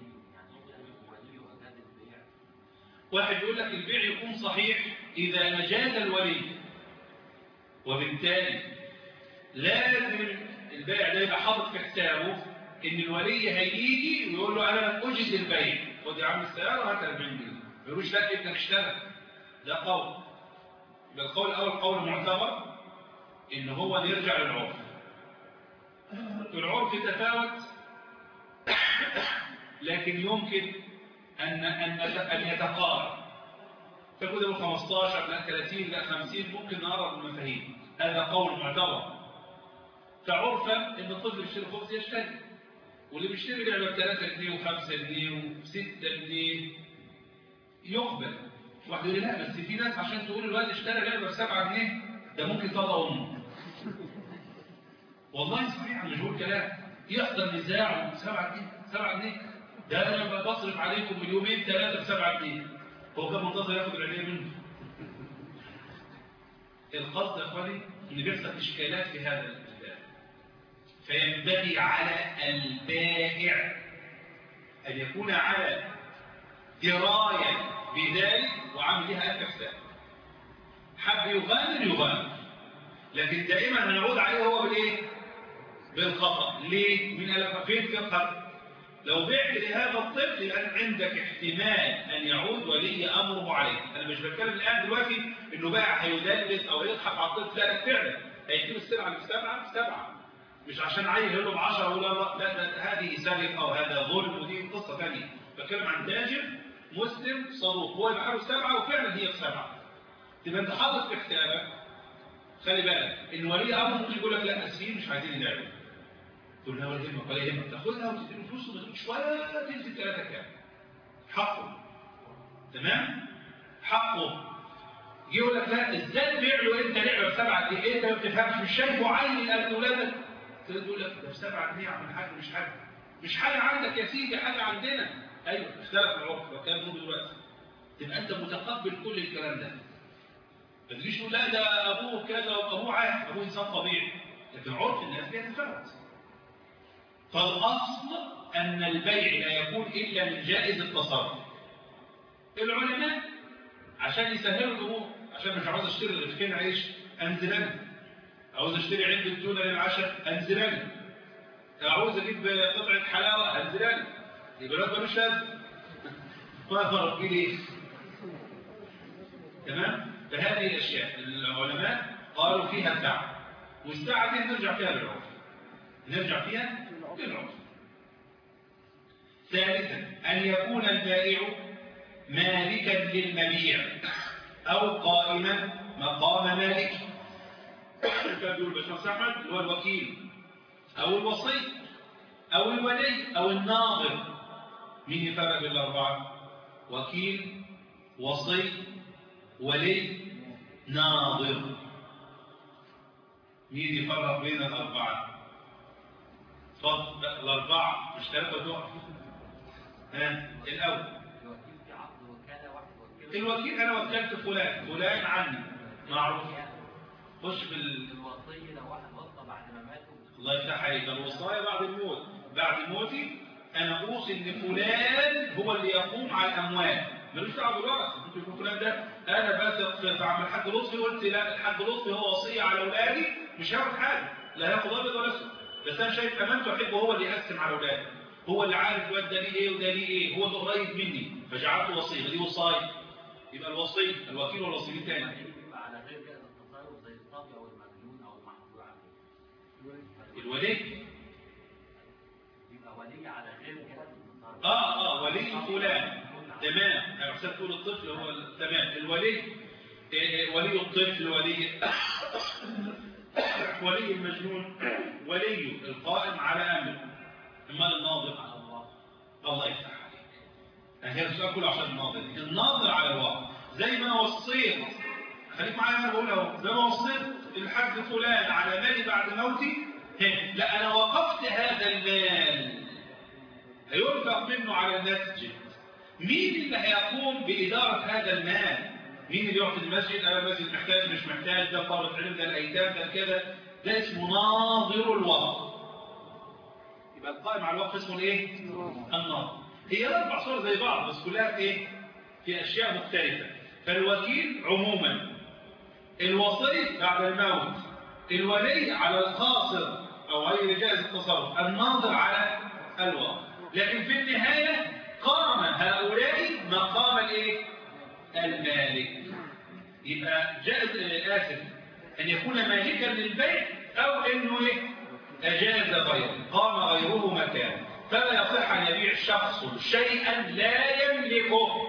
واحد يقول لك البيع يكون صحيح إذا نجاز الولي وبالتالي لازم البائع ده يبقى حاطط في حسابه إن الولي هيجي ويقول له أنا أجد البيع خد يا عم السيارة وهات 40 جنيه ما يقولوش لا ابنك اشتغل ده قول يبقى القول الأول قول معتبر إن هو يرجع للعرف العرف يتفاوت لكن يمكن أن أن أن يتقارب فكده ب 15 لا 30 لا 50 ممكن نقرب المفاهيم هذا قول معتبر فعرفا ان الطفل بيشتري خبز يشتري واللي بيشتري لعبه ب 3 جنيه و5 جنيه و6 جنيه يقبل واحد يقول لي لا بس في ناس عشان تقول الواد اشترى لعبه ب 7 جنيه ده ممكن يطلع امه والله صحيح مش بقول كلام يحصل نزاع 7 جنيه 7 جنيه ده انا بصرف عليكم من يومين ثلاثه ب 7 جنيه هو كان منتظر ياخد العيديه منه القصد يا اخواني ان بيحصل اشكالات في هذا الباب فينبغي على البائع ان يكون على درايه بذلك وعامل لها الف حساب حب يغامر يغامر لكن دائما هنعود عليه هو بالايه بالخطا ليه من قال فين في الخطا لو بعت لهذا الطفل يبقى عندك احتمال ان يعود ولي امره عليه انا مش بتكلم الان دلوقتي انه بقى هيدلس او يضحك على الطفل لا لا فعلا هيديله السلعه اللي بسبعه بسبعه مش عشان عيل يقول له ب 10 ولا لا لا ده هذه سرقه او هذا ظلم ودي قصه ثانيه بتكلم عن تاجر مسلم صدوق هو يبقى له سبعه وفعلا هي بسبعه تبقى انت حاطط في حسابك خلي بالك ان ولي امر ممكن يقول لك لا اسفين مش عايزين يلعبوا تقول له ولا يهمك ولا يهمك تاخدها وتديله فلوس وما تقولش ولا تنزل ثلاثه كام حقه تمام حقه يجي يقول لك لا ازاي تبيع له انت لعبه بسبعه جنيه إيه انت ما بتفهمش مش شايفه عين لاولادك تقول لك ده بسبعه جنيه يا عم الحاج مش حاجه مش حاجه عندك يا سيدي حاجه عندنا ايوه اختلف العرف وكان مو دلوقتي تبقى انت متقبل كل الكلام ده ما تجيش تقول لا ده ابوه كذا وابوه عارف ابوه انسان طبيعي لكن عرف الناس بيتفاوت فالاصل ان البيع لا يكون الا من جائز التصرف العلماء عشان يسهلوا الامور عشان مش عاوز اشتري رغيفين عيش انزل انا عاوز اشتري علبه تونه للعشاء انزل انا عاوز اجيب قطعه حلاوه انزل انا يبقى الواد ملوش لازم ما فرق في ليه تمام فهذه الاشياء العلماء قالوا فيها الساعه والساعه دي نرجع فيها للعرف نرجع فيها للعرف ثالثا ان يكون البائع مالكا للمبيع او قائما مقام مالك كان بيقول باشمهندس احمد اللي هو الوكيل او الوصي او الولي او الناظر مين يفرق بين الاربعه وكيل وصي ولي ناظر مين يفرق بين الاربعه اتفضل الاربعه مش ثلاثه دول ها الاول الوكيل في عقد وكاله واحد وكيل الوكيل انا وكلت فلان فلان عني معروف خش بال الوصي لو واحد وصى بعد ما ماتوا الله يفتح عليك الوصايا بعد الموت بعد موتي انا اوصي ان فلان هو اللي يقوم على الاموال ملوش دعوه بالورثه ممكن يكون فلان ده انا بثق في عم الحاج لطفي قلت لا الحاج لطفي هو وصيه على اولادي مش هياخد حاجه لا هياخد ابيض ولا اسود بس انا شايف امانته احبه هو اللي يقسم على اولادي هو اللي عارف الواد ده ليه ايه وده ليه ايه هو اللي قريب مني فجعلته وصيه دي وصايه يبقى الوصي الوكيل والوصي مين تاني بيبقى على غير جائز التصرف زي الطبي او المجنون او المحجور عليه الولي يبقى ولي على غير جائز التصرف اه اه ولي فلان تمام انا حسيت تقول الطفل هو ال- تمام الولي إيه، ولي الطفل ولي ولي المجنون ولي القائم على امر امال الناظر على الله الله يفتح عليك هي السؤال كله عشان الناظر الناظر على الواقع زي ما انا وصيت خليك معايا انا بقول اهو زي ما وصيت الحاج فلان على مالي بعد موتي هي. لا انا وقفت هذا المال هينفق منه على المسجد مين اللي هيقوم بإدارة هذا المال مين اللي يعطي المسجد أنا المسجد محتاج مش محتاج ده طالب علم ده الأيتام ده كذا ده اسمه ناظر الوقف يبقى القائم على الوقف اسمه الايه الناظر هي الاربع صور زي بعض بس كلها في ايه في اشياء مختلفه فالوكيل عموما الوصي بعد الموت الولي على الخاصر او غير جائز التصرف الناظر على الوقف لكن في النهايه قام هؤلاء مقام الايه المالك يبقى جائز آه، اسف ان يكون مالكا للبيع او انه ايه اجاز غيره قام غيره مكانه فلا يصح ان يبيع شخص شيئا لا يملكه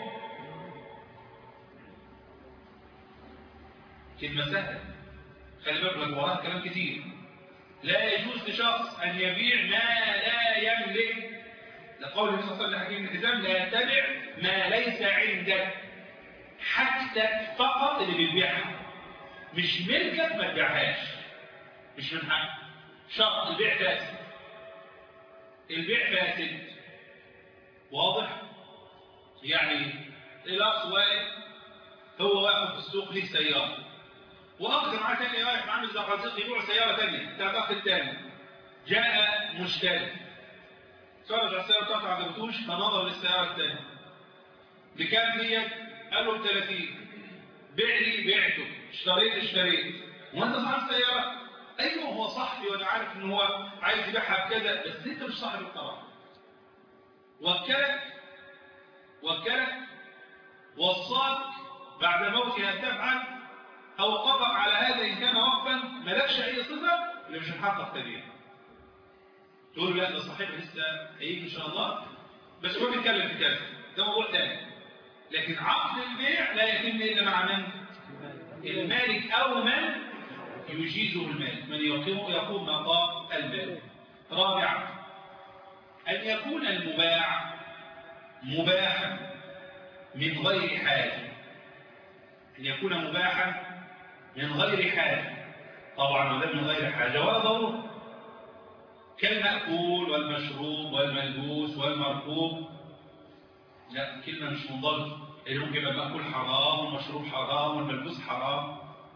كلمه سهله خلي بالك لك وراها كلام كتير لا يجوز لشخص ان يبيع ما لا يملك لقول النبي صلى الله عليه وسلم لحكيم بن حزام لا تبع ما ليس عندك حاجتك فقط اللي بتبيعها مش ملكك ما تبيعهاش مش من حقك شرط البيع فاسد البيع فاسد واضح يعني الاخ واقف هو واقف في السوق ليه سياره واخ معاه تاني واقف عامل زي الرزيق يبيع سياره تانيه بتاع الاخ التاني جاء مشتري اتفرج على السياره بتاعته ما عجبتوش فنظر للسياره الثانيه بكام ديت؟ قال له ب 30 بيع لي بعته اشتريت اشتريت وانت صاحب سياره ايوه هو صاحبي وانا عارف ان هو عايز يبيعها بكذا بس انت مش صاحب القرار وكلك وكلك وصاك بعد موتها تفعل أو قضى على هذا إن كان وقفا ملكش أي صفة اللي مش هنحقق تبيه تقول لا ده صحيح لسه هيجي إن شاء الله بس هو بيتكلم في كذا ده موضوع تاني لكن عقد البيع لا يتم إلا مع من؟ المالك أو من يجيزه المالك من يقوم يقوم مقام المالك رابعا أن يكون المباع مباحا من غير حاجة أن يكون مباحا من غير حاجة طبعا وده من غير حاجة ولا ضرورة كالمأكول والمشروب والملبوس والمركوب لا كلمة مش منضبطة اللي ممكن يبقى المأكول حرام والمشروب حرام والملبوس حرام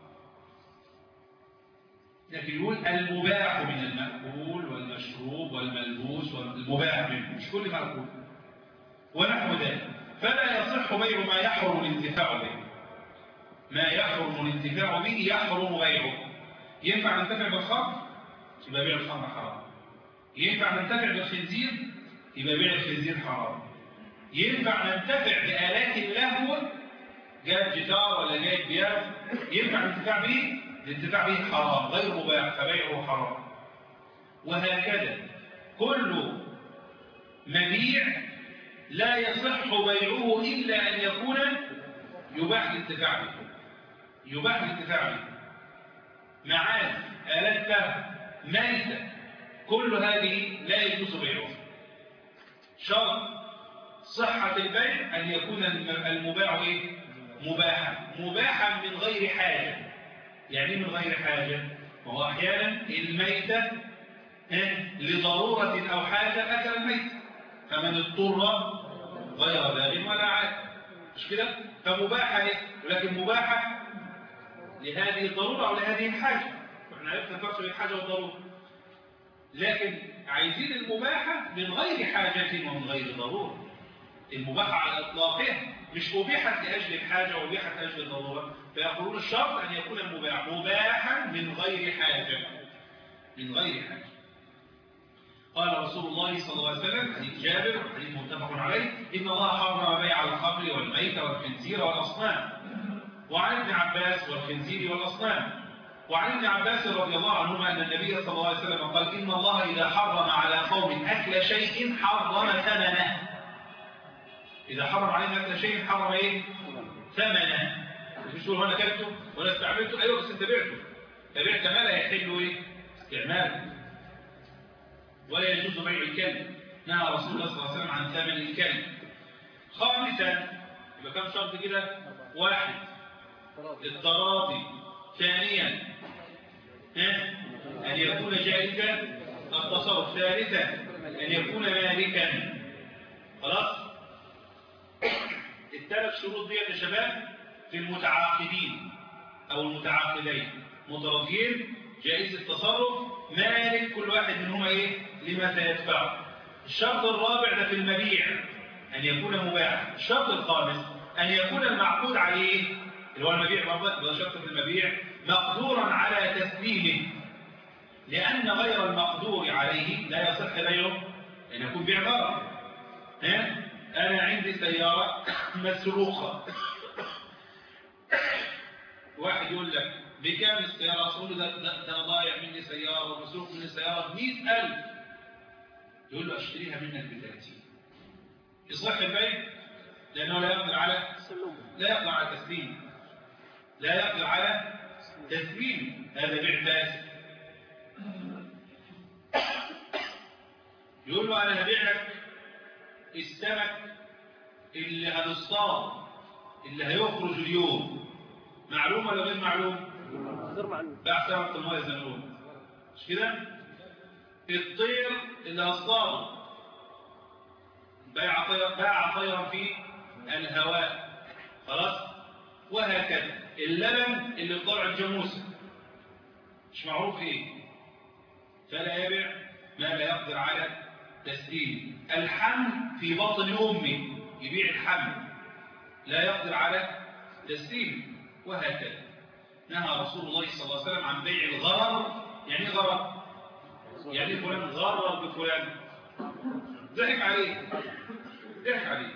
لكن يقول المباح من المأكول والمشروب والملبوس والمباح منه مش كل مأكول ونحو ذلك فلا يصح بيع ما يحرم الانتفاع به ما يحرم الانتفاع به يحرم بيعه ينفع ننتفع بالخمر يبقى بيع الخمر حرام ينفع ننتفع بالخنزير يبقى بيع الخنزير حرام ينفع ننتفع بآلات اللهو جاب جيتار ولا جايب بيانو ينفع الانتفاع به الانتفاع به حرام غير مباح فبيعه حرام وهكذا كل مبيع لا يصح بيعه إلا أن يكون يباح الانتفاع به يباح الانتفاع به معاد آلات له ميتة كل هذه لا يجوز بيعها شرط صحة البيع أن يكون المباع إيه؟ مباحا مباحا من غير حاجة يعني من غير حاجة وهو أحيانا الميتة لضرورة أو حاجة أكل الميت فمن اضطر غير باغ ولا عاد مش كده فمباحة إيه؟ ولكن مباحة لهذه الضرورة أو لهذه الحاجة احنا عرفنا الفرق بين الحاجة والضرورة لكن عايزين المباحة من غير حاجة ومن غير ضرورة المباحة على إطلاقها مش أبيحت لأجل الحاجة وأبيحت لأجل الضرورة فيقولون الشرط أن يكون المباح مباحا من غير حاجة من غير حاجة قال رسول الله صلى الله عليه وسلم حديث جابر حديث متفق عليه إن الله حرم بيع الخمر والميت والخنزير والأصنام وعن ابن عباس والخنزير والأصنام وعن ابن عباس رضي الله عنهما أن النبي صلى الله عليه وسلم قال إن الله إذا حرم على قوم أكل شيء حرم ثمنه إذا حرم علينا أكل شيء حرم إيه؟ ثمنه مش تقول أنا كلته ولا استعملته أيوة بس أنت بعته فبعت ما لا يحل إيه؟ استعماله ولا يجوز بيع الكلب نهى رسول الله صلى الله عليه وسلم عن ثمن الكلب خامسا يبقى كم شرط كده واحد التراضي ثانيا أن يكون جائزا التصرف ثالثا أن يكون مالكا خلاص الثلاث شروط دي يا شباب في المتعاقدين أو المتعاقدين متراضيين جائز التصرف مالك كل واحد منهما إيه لما سيدفعه الشرط الرابع ده في المبيع أن يكون مباحا الشرط الخامس أن يكون المعقود عليه اللي هو المبيع ده شرط في المبيع مقدورا على تسليمه لأن غير المقدور عليه لا يصح بيعه أن يكون بيع غرض ها أنا عندي سيارة مسروقة واحد يقول لك بكام السيارة أقول له ده, ده, ده ضايع مني سيارة ومسروق مني سيارة بمئة ألف يقول له أشتريها منك بثلاثين يصح البيع لأنه لا يقدر على لا يقدر على تسليم لا يقدر على تسليم هذا بيع فاسد يقول له أنا هبيع لك السمك اللي هنصطاد اللي هيخرج اليوم معلوم ولا غير معلوم غير معلوم باع سمك الماء زنون مش كده الطير اللي هصطاده باع طير باع طيرا في الهواء خلاص وهكذا اللبن اللي في ضرع الجاموسه مش معروف ايه فلا يبيع ما لا يقدر على تسليم الحمل في بطن امه يبيع الحمل لا يقدر على تسليم وهكذا نهى رسول الله صلى الله عليه وسلم عن بيع الغرر يعني غرر يعني فلان غرر بفلان ضحك عليه ضحك عليه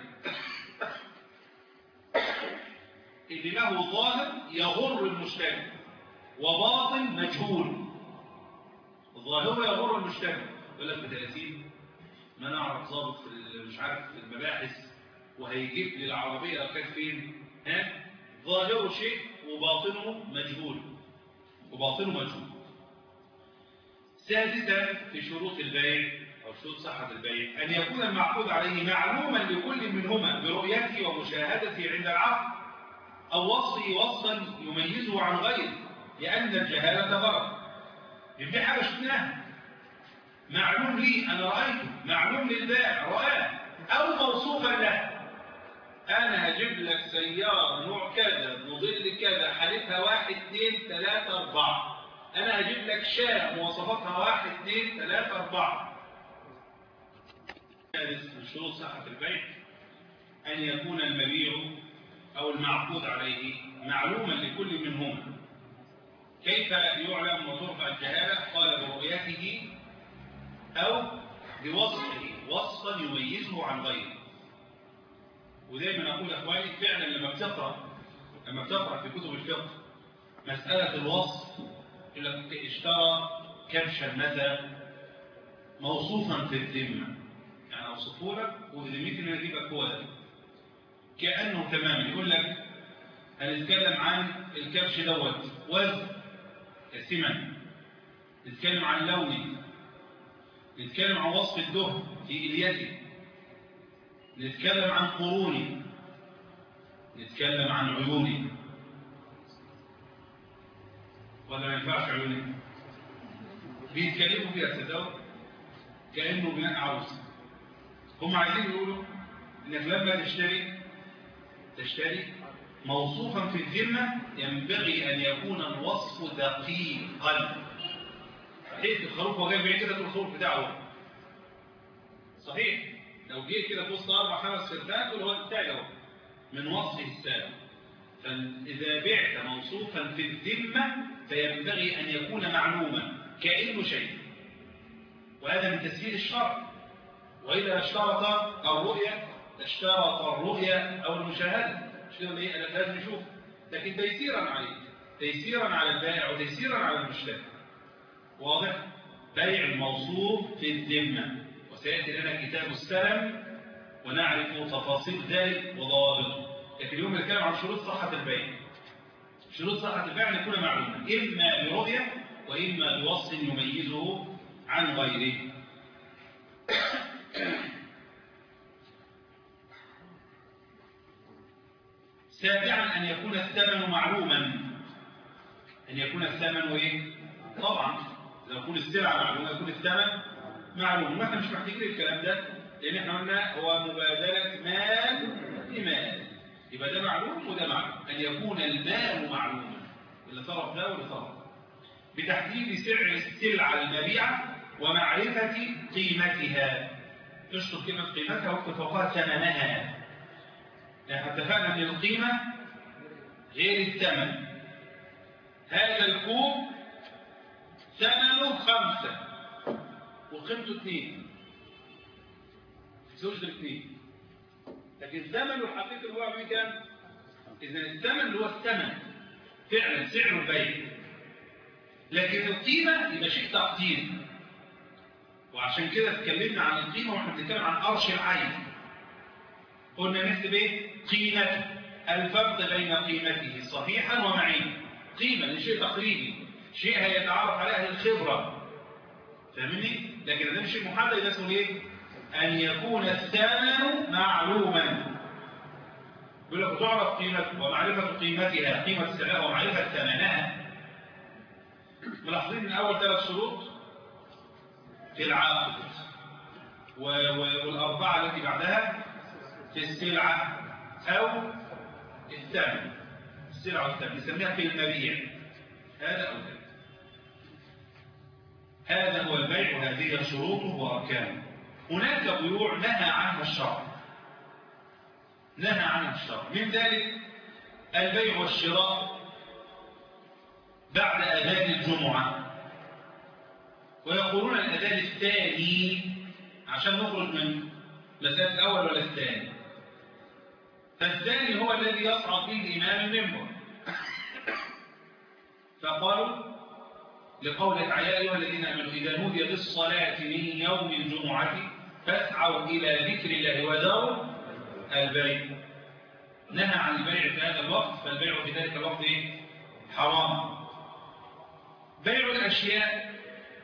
اللي له ظاهر يغر المشتري وباطن مجهول ظاهره يغر المشتري يقول لك ب 30 ما انا اعرف ظابط في ال- مش عارف في المباحث وهيجيب لي العربيه لو كانت فين ها ظاهره شيء وباطنه مجهول وباطنه مجهول سادسا في شروط البيع او شروط صحه البيع ان يكون المعقود عليه معلوما لكل منهما برؤيته ومشاهدته عند العقد او وصفه وصفا يميزه عن غيره لان الجهاله غلط يبقى حاجه شفناها معلوم لي أنا رأيته معلوم للبائع رآه أو موصوفا له أنا هجيب لك سيارة نوع كذا موديل كذا حالتها واحد اثنين ثلاثة أربعة أنا هجيب لك شاة مواصفاتها واحد اثنين ثلاثة أربعة ثالث من شروط صحة البيع أن يكون المبيع أو المعقود عليه معلوما لكل منهما كيف يعلم وترفع الجهالة قال برؤيته أو بوصفه وصفا يميزه عن غيره ودايما أقول أخواني فعلا لما بتقرأ لما بتقرأ في كتب الفقه مسألة الوصف يقول لك اشترى كبشا مثلا موصوفا في الذمة يعني أوصفه لك وذمتي إن أنا أجيبك هو ده كأنه تماما يقول لك هنتكلم عن الكبش دوت وزن كثمن نتكلم عن لونه نتكلم عن وصف الدهن في إليته نتكلم عن قروني نتكلم عن عيوني ولا ما ينفعش عيوني بيتكلموا فيها تصدقوا كأنه بناء عروس هم عايزين يقولوا انك لما تشتري تشتري موصوفا في الذمة ينبغي أن يكون الوصف دقيقا صحيح الخروف هو جاي بعيد كده تقول الخروف بتاعه صحيح لو جه كده في وسط اربع خمس فردات تقول هو بتاعي اهو من وصفه السابق فاذا بعت موصوفا في الذمه فينبغي ان يكون معلوما كانه شيء وهذا من تسهيل الشرع واذا اشترط الرؤيه اشترط الرؤيه او المشاهده مش كده ايه انا لازم نشوف لكن تيسيرا عليه تيسيرا على البائع وتيسيرا على المشتري واضح بيع الموصوف في الذمة وسيأتي لنا كتاب السلم ونعرف تفاصيل ذلك وضوابطه لكن اليوم نتكلم عن شروط صحة البيع شروط صحة البيع أن يكون معلوما إما برؤية وإما بوصف يميزه عن غيره سابعا أن يكون الثمن معلوما أن يكون الثمن إيه؟ طبعا إذا يكون السلعة معلومة يكون الثمن معلوم ما احنا مش محتاجين الكلام ده لأن احنا قلنا هو مبادلة مال لمال يبقى ده معلوم وده معلوم أن يكون المال معلوما اللي طرف ده واللي طرف بتحديد سعر السلعة المبيعة ومعرفة قيمتها اشطب كلمة قيمتها واكتب فوقها ثمنها يعني اتفقنا ان القيمة غير الثمن هذا الكوب ثمنه خمسة وقيمته اثنين زوج الاثنين لكن ثمنه الحقيقي اللي هو بيه كام؟ إذا الثمن اللي هو الثمن فعلا سعر البيع لكن القيمة يبقى شيء تقدير وعشان كده اتكلمنا عن القيمة واحنا بنتكلم عن قرش العين قلنا نكتب ايه؟ قيمة الفرق بين قيمته صحيحا ومعينا قيمة لشيء تقريبي شيء هيتعرف عليه أهل الخبرة فاهمني؟ لكن ده مش شيء محدد يبقى اسمه ايه؟ أن يكون الثمن معلوما يقول لك تعرف قيمته ومعرفة قيمتها قيمة السلعة ومعرفة ثمنها ملاحظين من أول ثلاث شروط في العقد و- و- والأربعة التي بعدها في السلعة أو الثمن السلعة والثمن نسميها في المبيع هذا أو ذاك هذا هو البيع وهذه شروطه وأركانه هناك بيوع نهى عنها الشرع نهى عنها الشرع من ذلك البيع والشراء بعد أذان الجمعة ويقولون الأذان الثاني عشان نخرج من مسألة الأول ولا الثاني فالثاني هو الذي يصعد به الإمام المنبر فقالوا لقول تعالى يا أيها الذين آمنوا إذا نودي للصلاة من يوم الجمعة فاسعوا إلى ذكر الله وذروا البيع نهى عن البيع في هذا الوقت فالبيع في ذلك الوقت إيه؟ حرام بيع الأشياء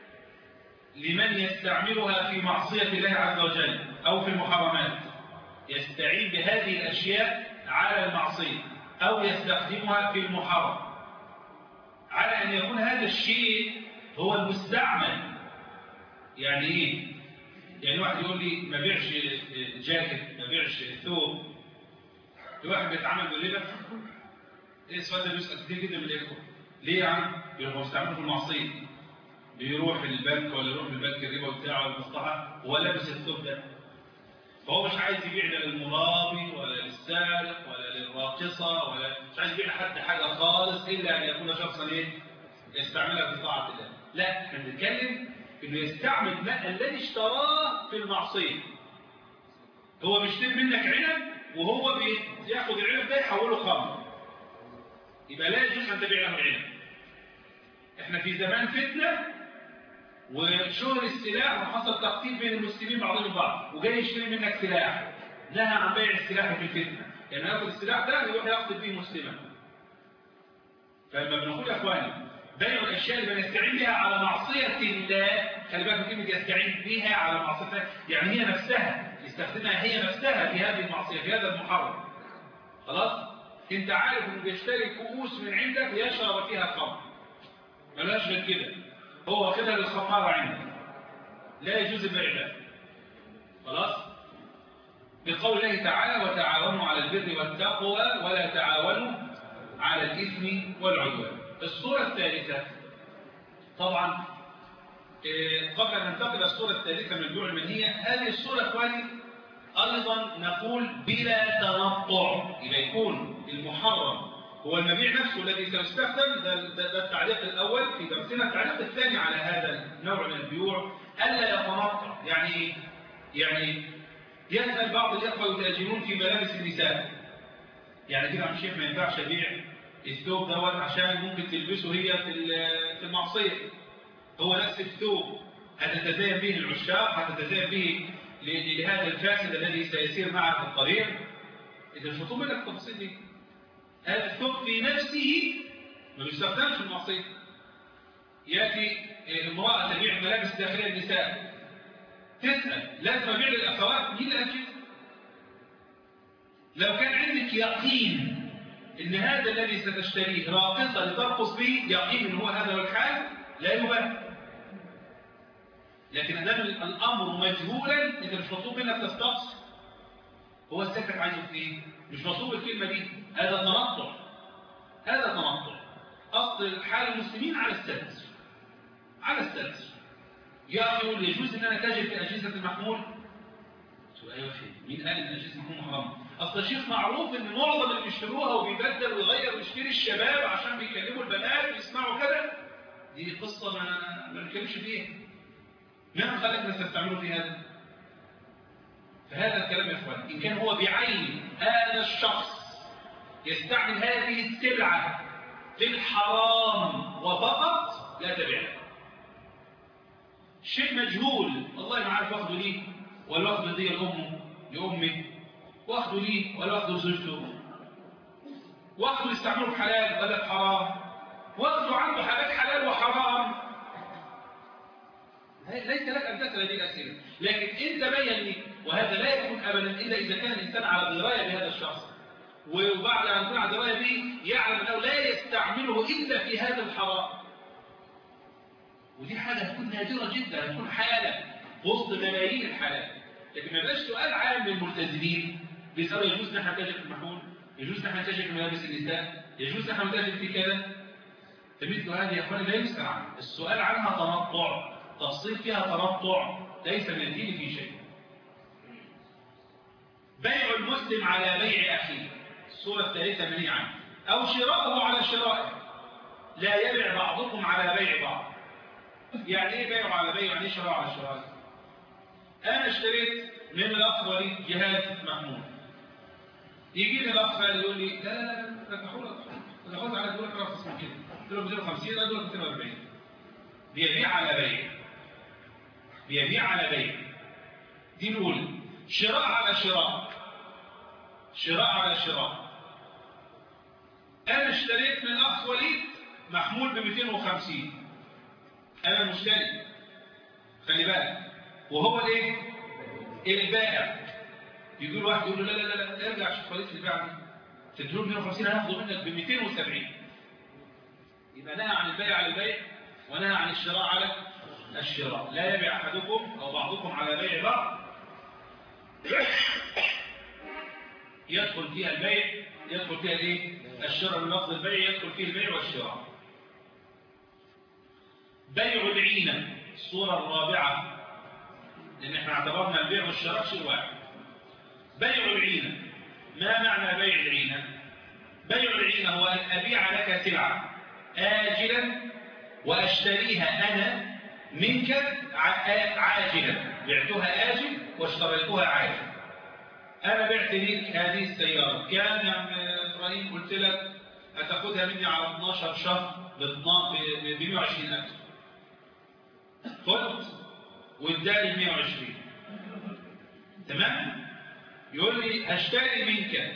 لمن يستعملها في معصية الله عز وجل أو في المحرمات يستعين بهذه الأشياء على المعصية أو يستخدمها في المحرم على أن يكون هذا الشيء هو المستعمل يعني إيه؟ يعني واحد يقول لي ما بيعش جاكيت ما بيعش ثوب في واحد بيتعامل بالربا ايه السؤال ده بيسأل كتير جدا من الاخوه ليه يا عم؟ بيبقى مستعمل في المعصيه بيروح البنك ولا يروح البنك الربا بتاعه المصلحه وهو لابس الثوب ده فهو مش عايز يبيع لا للمرابي ولا للسارق ولا للراقصه ولا مش عايز يبيع لحد حاجه خالص الا ان يكون شخصا ايه؟ يستعملها في طاعه الله لا احنا بنتكلم انه يستعمل الماء الذي اشتراه في المعصيه هو بيشتري منك عنب وهو بياخد العنب ده يحوله خمر يبقى لا يجوز ان تبيع له العنب احنا في زمان فتنه وشهر السلاح وحصل تقتيل بين المسلمين بعضهم البعض وجاي يشتري منك سلاح نهى عن بيع السلاح في الفتنه يعني ياخد السلاح ده يروح يقتل به مسلما فلما بنقول يا اخواني بيع الاشياء اللي بنستعين بها على معصيه الله خلي بالك كلمه يستعين بها على معصيه الله يعني هي نفسها يستخدمها هي نفسها في هذه المعصيه في هذا المحرم خلاص انت عارف انه بيشتري كؤوس من عندك ليشرب فيها خمر ملاش غير كده هو واخدها للخمارة عندك لا يجوز البيع ده خلاص بقول الله تعالى وتعاونوا على البر والتقوى ولا تعاونوا على الإثم والعدوان الصورة الثالثة طبعا قبل أن ننتقل إلى الصورة الثالثة من الجوع المنهية هذه الصورة إخواني أيضا نقول بلا تنطع يبقى يكون المحرم هو المبيع نفسه الذي سيستخدم ده, ده, ده التعليق الأول في درسنا التعليق الثاني على هذا النوع من البيوع ألا يتنطع يعني يعني يسأل بعض الإخوة يتاجرون في ملابس النساء يعني كده عم شيخ ما ينفعش أبيع الثوب دوت عشان ممكن تلبسه هي في في المعصية هو نفس الثوب هتتزين به العشاق هتتزين به لهذا الفاسد الذي سيسير معه في الطريق إذا مش مطلوب منك التفاصيل دي هذا الثوب في نفسه ما بيستخدمش في المعصية يأتي امرأة تبيع ملابس داخلية النساء تسأل لازم أبيع للأخوات مين اللي كده لو كان عندك يقين ان هذا الذي ستشتريه راقصة لترقص به يقين ان هو هذا هو الحال لا يبالي لكن ادام الامر مجهولا انت مش مطلوب منك تستقصي هو السكت عايزه في ايه مش مطلوب الكلمه دي هذا تنطع هذا تنطع اصل حال المسلمين على الستر على الستر يقول يجوز ان انا تاجر في اجهزه المحمول ايوه فين مين قال ان اجهزه المحمول محرمه اصل الشيخ معروف ان معظم اللي بيشتروها وبيبدل ويغير ويشتري الشباب عشان بيكلموا البنات ويسمعوا كده دي قصه ما ما بنتكلمش فيها من خلق الناس تستعملوا في هذا فهذا الكلام يا اخوان ان كان هو بعين هذا الشخص يستعمل هذه السلعه في الحرام وفقط لا تبعها شيء مجهول والله ما عارف واخده ليه ولا واخده دي لامه لامه واخده ليه ولا واخده لزوجته واخده يستعمله في حلال ولا في حرام واخده عنده حاجات حلال وحرام ليس لك ان تسال هذه الاسئله لكن ان تبين لي وهذا لا يكون ابدا الا اذا كان الانسان على درايه بهذا الشخص وبعد ان يكون على درايه به يعلم انه لا يستعمله الا في هذا الحرام ودي حاجه هتكون نادره جدا هتكون حاله وسط ملايين الحالات لكن ما يبقاش سؤال عام للملتزمين بيسألوا يجوز نحن نتاجر في المحمول يجوز نحن نتاجر في ملابس النساء يجوز نحن نتاجر في كذا فمثل هذه يا اخواني لا يسأل عنها السؤال عنها تنطع تفصيل فيها تنطع ليس من الدين في شيء بيع المسلم على بيع أخيه الصورة الثالثة منهي عنه أو شراءه على شرائه لا يبيع بعضكم على بيع بعض يعني ايه بيع على بيع يعني ايه شراء على شرائه انا اشتريت من الاخ وليد جهاد محمود يجي لي الاخ فعلا يقول لي لا لا لا لا تحول انا خد على دول خلاص اسمه كده قلت له 250 لا دول 240 بيبيع على بيع بيبيع على بيع دي الاولى شراء على شراء شراء على شراء انا اشتريت من الاخ وليد محمول ب 250 انا المشتري خلي بالك وهو الايه البائع يقول واحد يقول له لا لا لا لا ارجع شوف وليد البيع دي تديله 250 هاخده منك ب 270 يبقى نهى عن البيع على البيع ونهى عن الشراء على الشراء لا يبيع احدكم او بعضكم على بيع بعض يدخل فيها البيع يدخل فيها الايه الشراء من لفظ البيع يدخل فيه البيع والشراء بيع العينة الصورة الرابعة لأن احنا اعتبرنا البيع والشراء شيء واحد بيع العينة ما معنى بيع العينة بيع العينة هو أن أبيع لك سلعة آجلا وأشتريها أنا منك ع- عاجلا بعتها آجل واشتريتها عاجل أنا بعت لك هذه السيارة كان يا عم إبراهيم قلت لك هتاخدها مني على 12 شهر ب 120 ألف قلت واداني 120 تمام يقول لي هشتري منك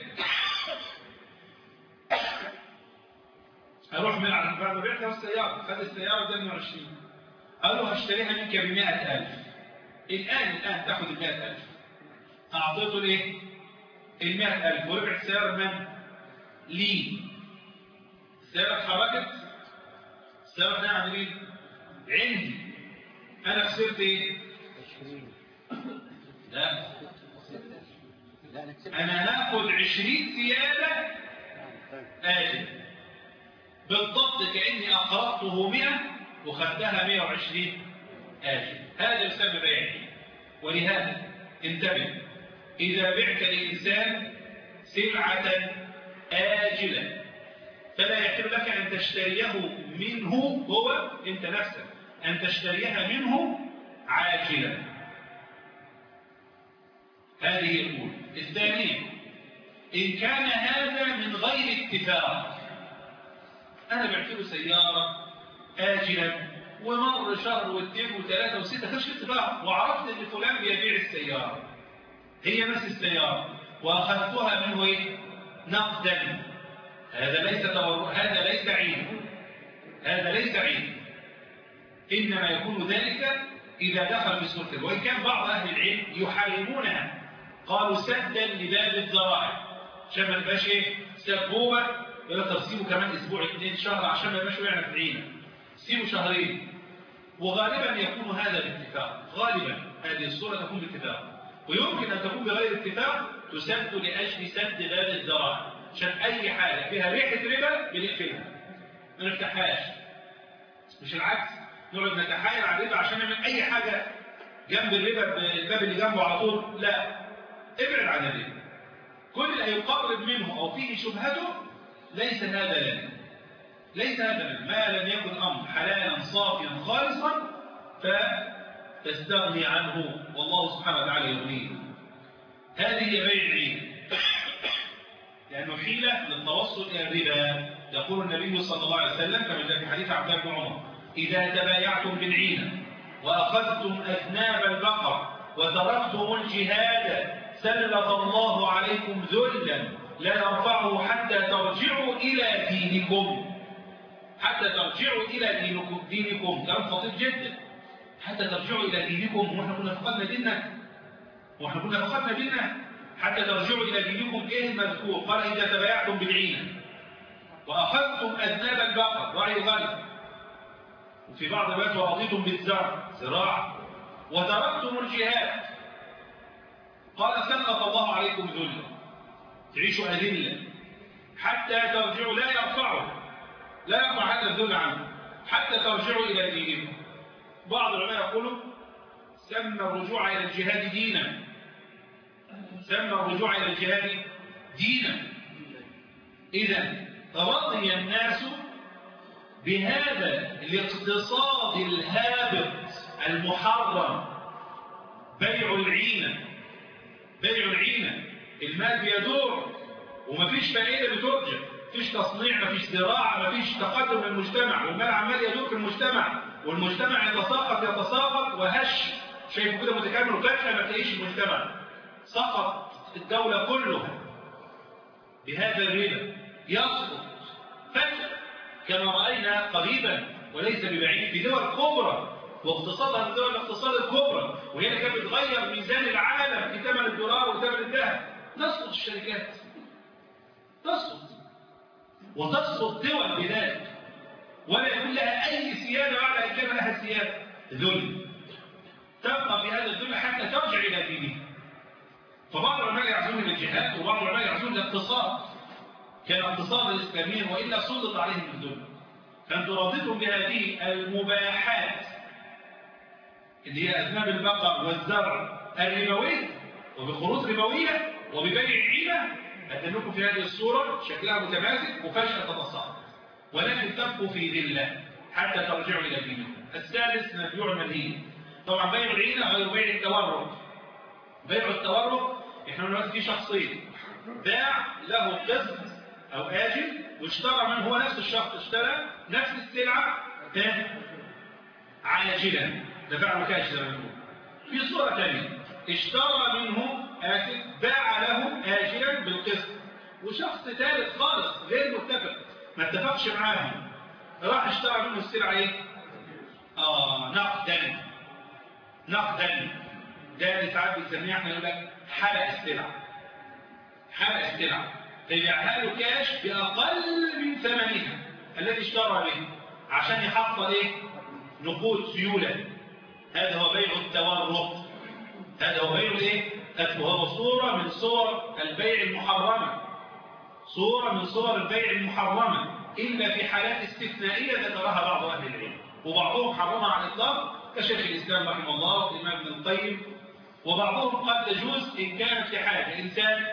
اروح من على بعد ما بعتها السياره خد السياره اداني 120 قال له هشتريها منك ب 100000 الان الان تاخد ال 100000 اعطيته الايه ال 100000 وربح السياره من لي السياره اتحركت السياره ده عند مين عندي انا خسرت ايه لا لا انا كسبت انا هاخد 20 زياده اجل بالضبط كاني اقرضته 100 وخدتها 120 اجل هذا يسمى بيع ولهذا انتبه اذا بعت لانسان سلعه اجله فلا يحل لك ان تشتريه منه هو انت نفسك ان تشتريها منه عاجلا هذه الأولى الثانية إن كان هذا من غير اتفاق أنا بعت له سيارة آجلا ومر شهر واثنين وثلاثة وستة مش اتفاق وعرفت إن فلان بيبيع السيارة هي نفس السيارة وأخذتها منه إيه؟ نقدا هذا ليس تور... هذا ليس عين هذا ليس عين إنما يكون ذلك إذا دخل في السلطة وإن كان بعض أهل العلم يحرمونها قالوا سدا لباب الذرائع عشان ما تبقاش ايه سبوبه يقول لك طب سيبه كمان اسبوع اثنين شهر عشان ما يبقاش وقعنا في العينه سيبه شهرين وغالبا يكون هذا باتفاق غالبا هذه الصوره تكون باتفاق ويمكن ان تكون بغير اتفاق تسد لاجل سد باب الذرائع عشان اي حاجه فيها ريحه ربا بنقفلها ما نفتحهاش مش العكس نقعد نتحايل على الربا عشان نعمل اي حاجه جنب الربا الباب اللي جنبه على طول لا ابعد عن الربا كل اللي هيقرب منه او فيه شبهته ليس هذا لنا ليس هذا لنا ما لم يكن امر حلالا صافيا خالصا فتستغني عنه والله سبحانه وتعالى يغنيه هذه هي بيع العين لانه حيله للتوصل الى الربا يقول النبي صلى الله عليه وسلم كما جاء في حديث عبد الله بن عمر اذا تبايعتم بالعينه واخذتم اذناب البقر وتركتم الجهاد سلط الله عليكم ذلا لا يرفعه حتى ترجعوا إلى دينكم حتى ترجعوا إلى دينكم دينكم كلام خطير جدا حتى ترجعوا إلى دينكم واحنا كنا فقدنا ديننا واحنا كنا فقدنا ديننا حتى ترجعوا إلى دينكم إيه المذكور قال إذا تبايعتم بالعينة وأخذتم أذناب البقر رعي الغنم وفي بعض الوقت ورضيتم بالزرع زراعة وتركتم الجهاد قال سلط الله عليكم ذلا تعيشوا أذلة حتى ترجعوا لا يرفعوا لا يرفع هذا الذل عنه حتى ترجعوا إلى دينكم بعض العلماء يقولوا سمى الرجوع إلى الجهاد دينا سمى الرجوع إلى الجهاد دينا إذا رضي الناس بهذا الاقتصاد الهابط المحرم بيع العينة بيع العينة المال بيدور ومفيش فائدة بترجع مفيش تصنيع مفيش زراعة مفيش تقدم للمجتمع والمال عمال يدور في المجتمع والمجتمع يتساقط يتساقط وهش شايفه كده متكامل وفجأة ما تلاقيش المجتمع سقط الدولة كلها بهذا الربا يسقط فجأة كما رأينا قريبا وليس ببعيد في دول كبرى واقتصادها من دول الاقتصاد الكبرى وهي اللي كانت بتغير ميزان العالم في ثمن الدولار وثمن الذهب تسقط الشركات تسقط وتسقط دول بذلك ولا يكون لها أي سيادة بعد أن كان لها سيادة ذل تبقى في هذا الذل حتى ترجع إلى دينها فبعض العلماء يعزون الجهاد وبعض العلماء يعزون الاقتصاد كان اقتصاد الإسلاميين وإلا سلط عليهم الذل فأنتم راضيتم بهذه المباحات اللي هي أذناب البقر والزرع الربوي وبخروط ربوية وببيع العينة أدلكم في هذه الصورة شكلها متماسك وفجأة تتصاعد ولكن تبقوا في ذلة حتى ترجعوا إلى دينكم الثالث مبيوع الملهي طبعا بيع العينة غير بيع التورق بيع التورق احنا دلوقتي في شخصين باع له قسط أو آجل واشترى من هو نفس الشخص اشترى نفس السلعة عاجلا دفع له كاش زي ما بنقول في صورة ثانية اشترى منه آسف باع له آجلا بالقسط وشخص ثالث خالص غير متفق ما اتفقش معاهم راح اشترى منه السلعة ايه؟ اه نقدا نقدا ده اللي ساعات بنسميه احنا يقول لك حلق السلعة حلق السلعة فيبيعها له كاش بأقل من ثمنها الذي اشترى به عشان يحصل ايه؟ نقود سيولة هذا هو بيع التورط هذا هو بيع الايه؟ وهو صورة من صور البيع المحرمة صورة من صور البيع المحرمة إلا في حالات استثنائية ذكرها بعض أهل العلم وبعضهم حرمها على الإطلاق كشيخ الإسلام رحمه الله والإمام ابن القيم وبعضهم قد تجوز إن كانت في حاجة إنسان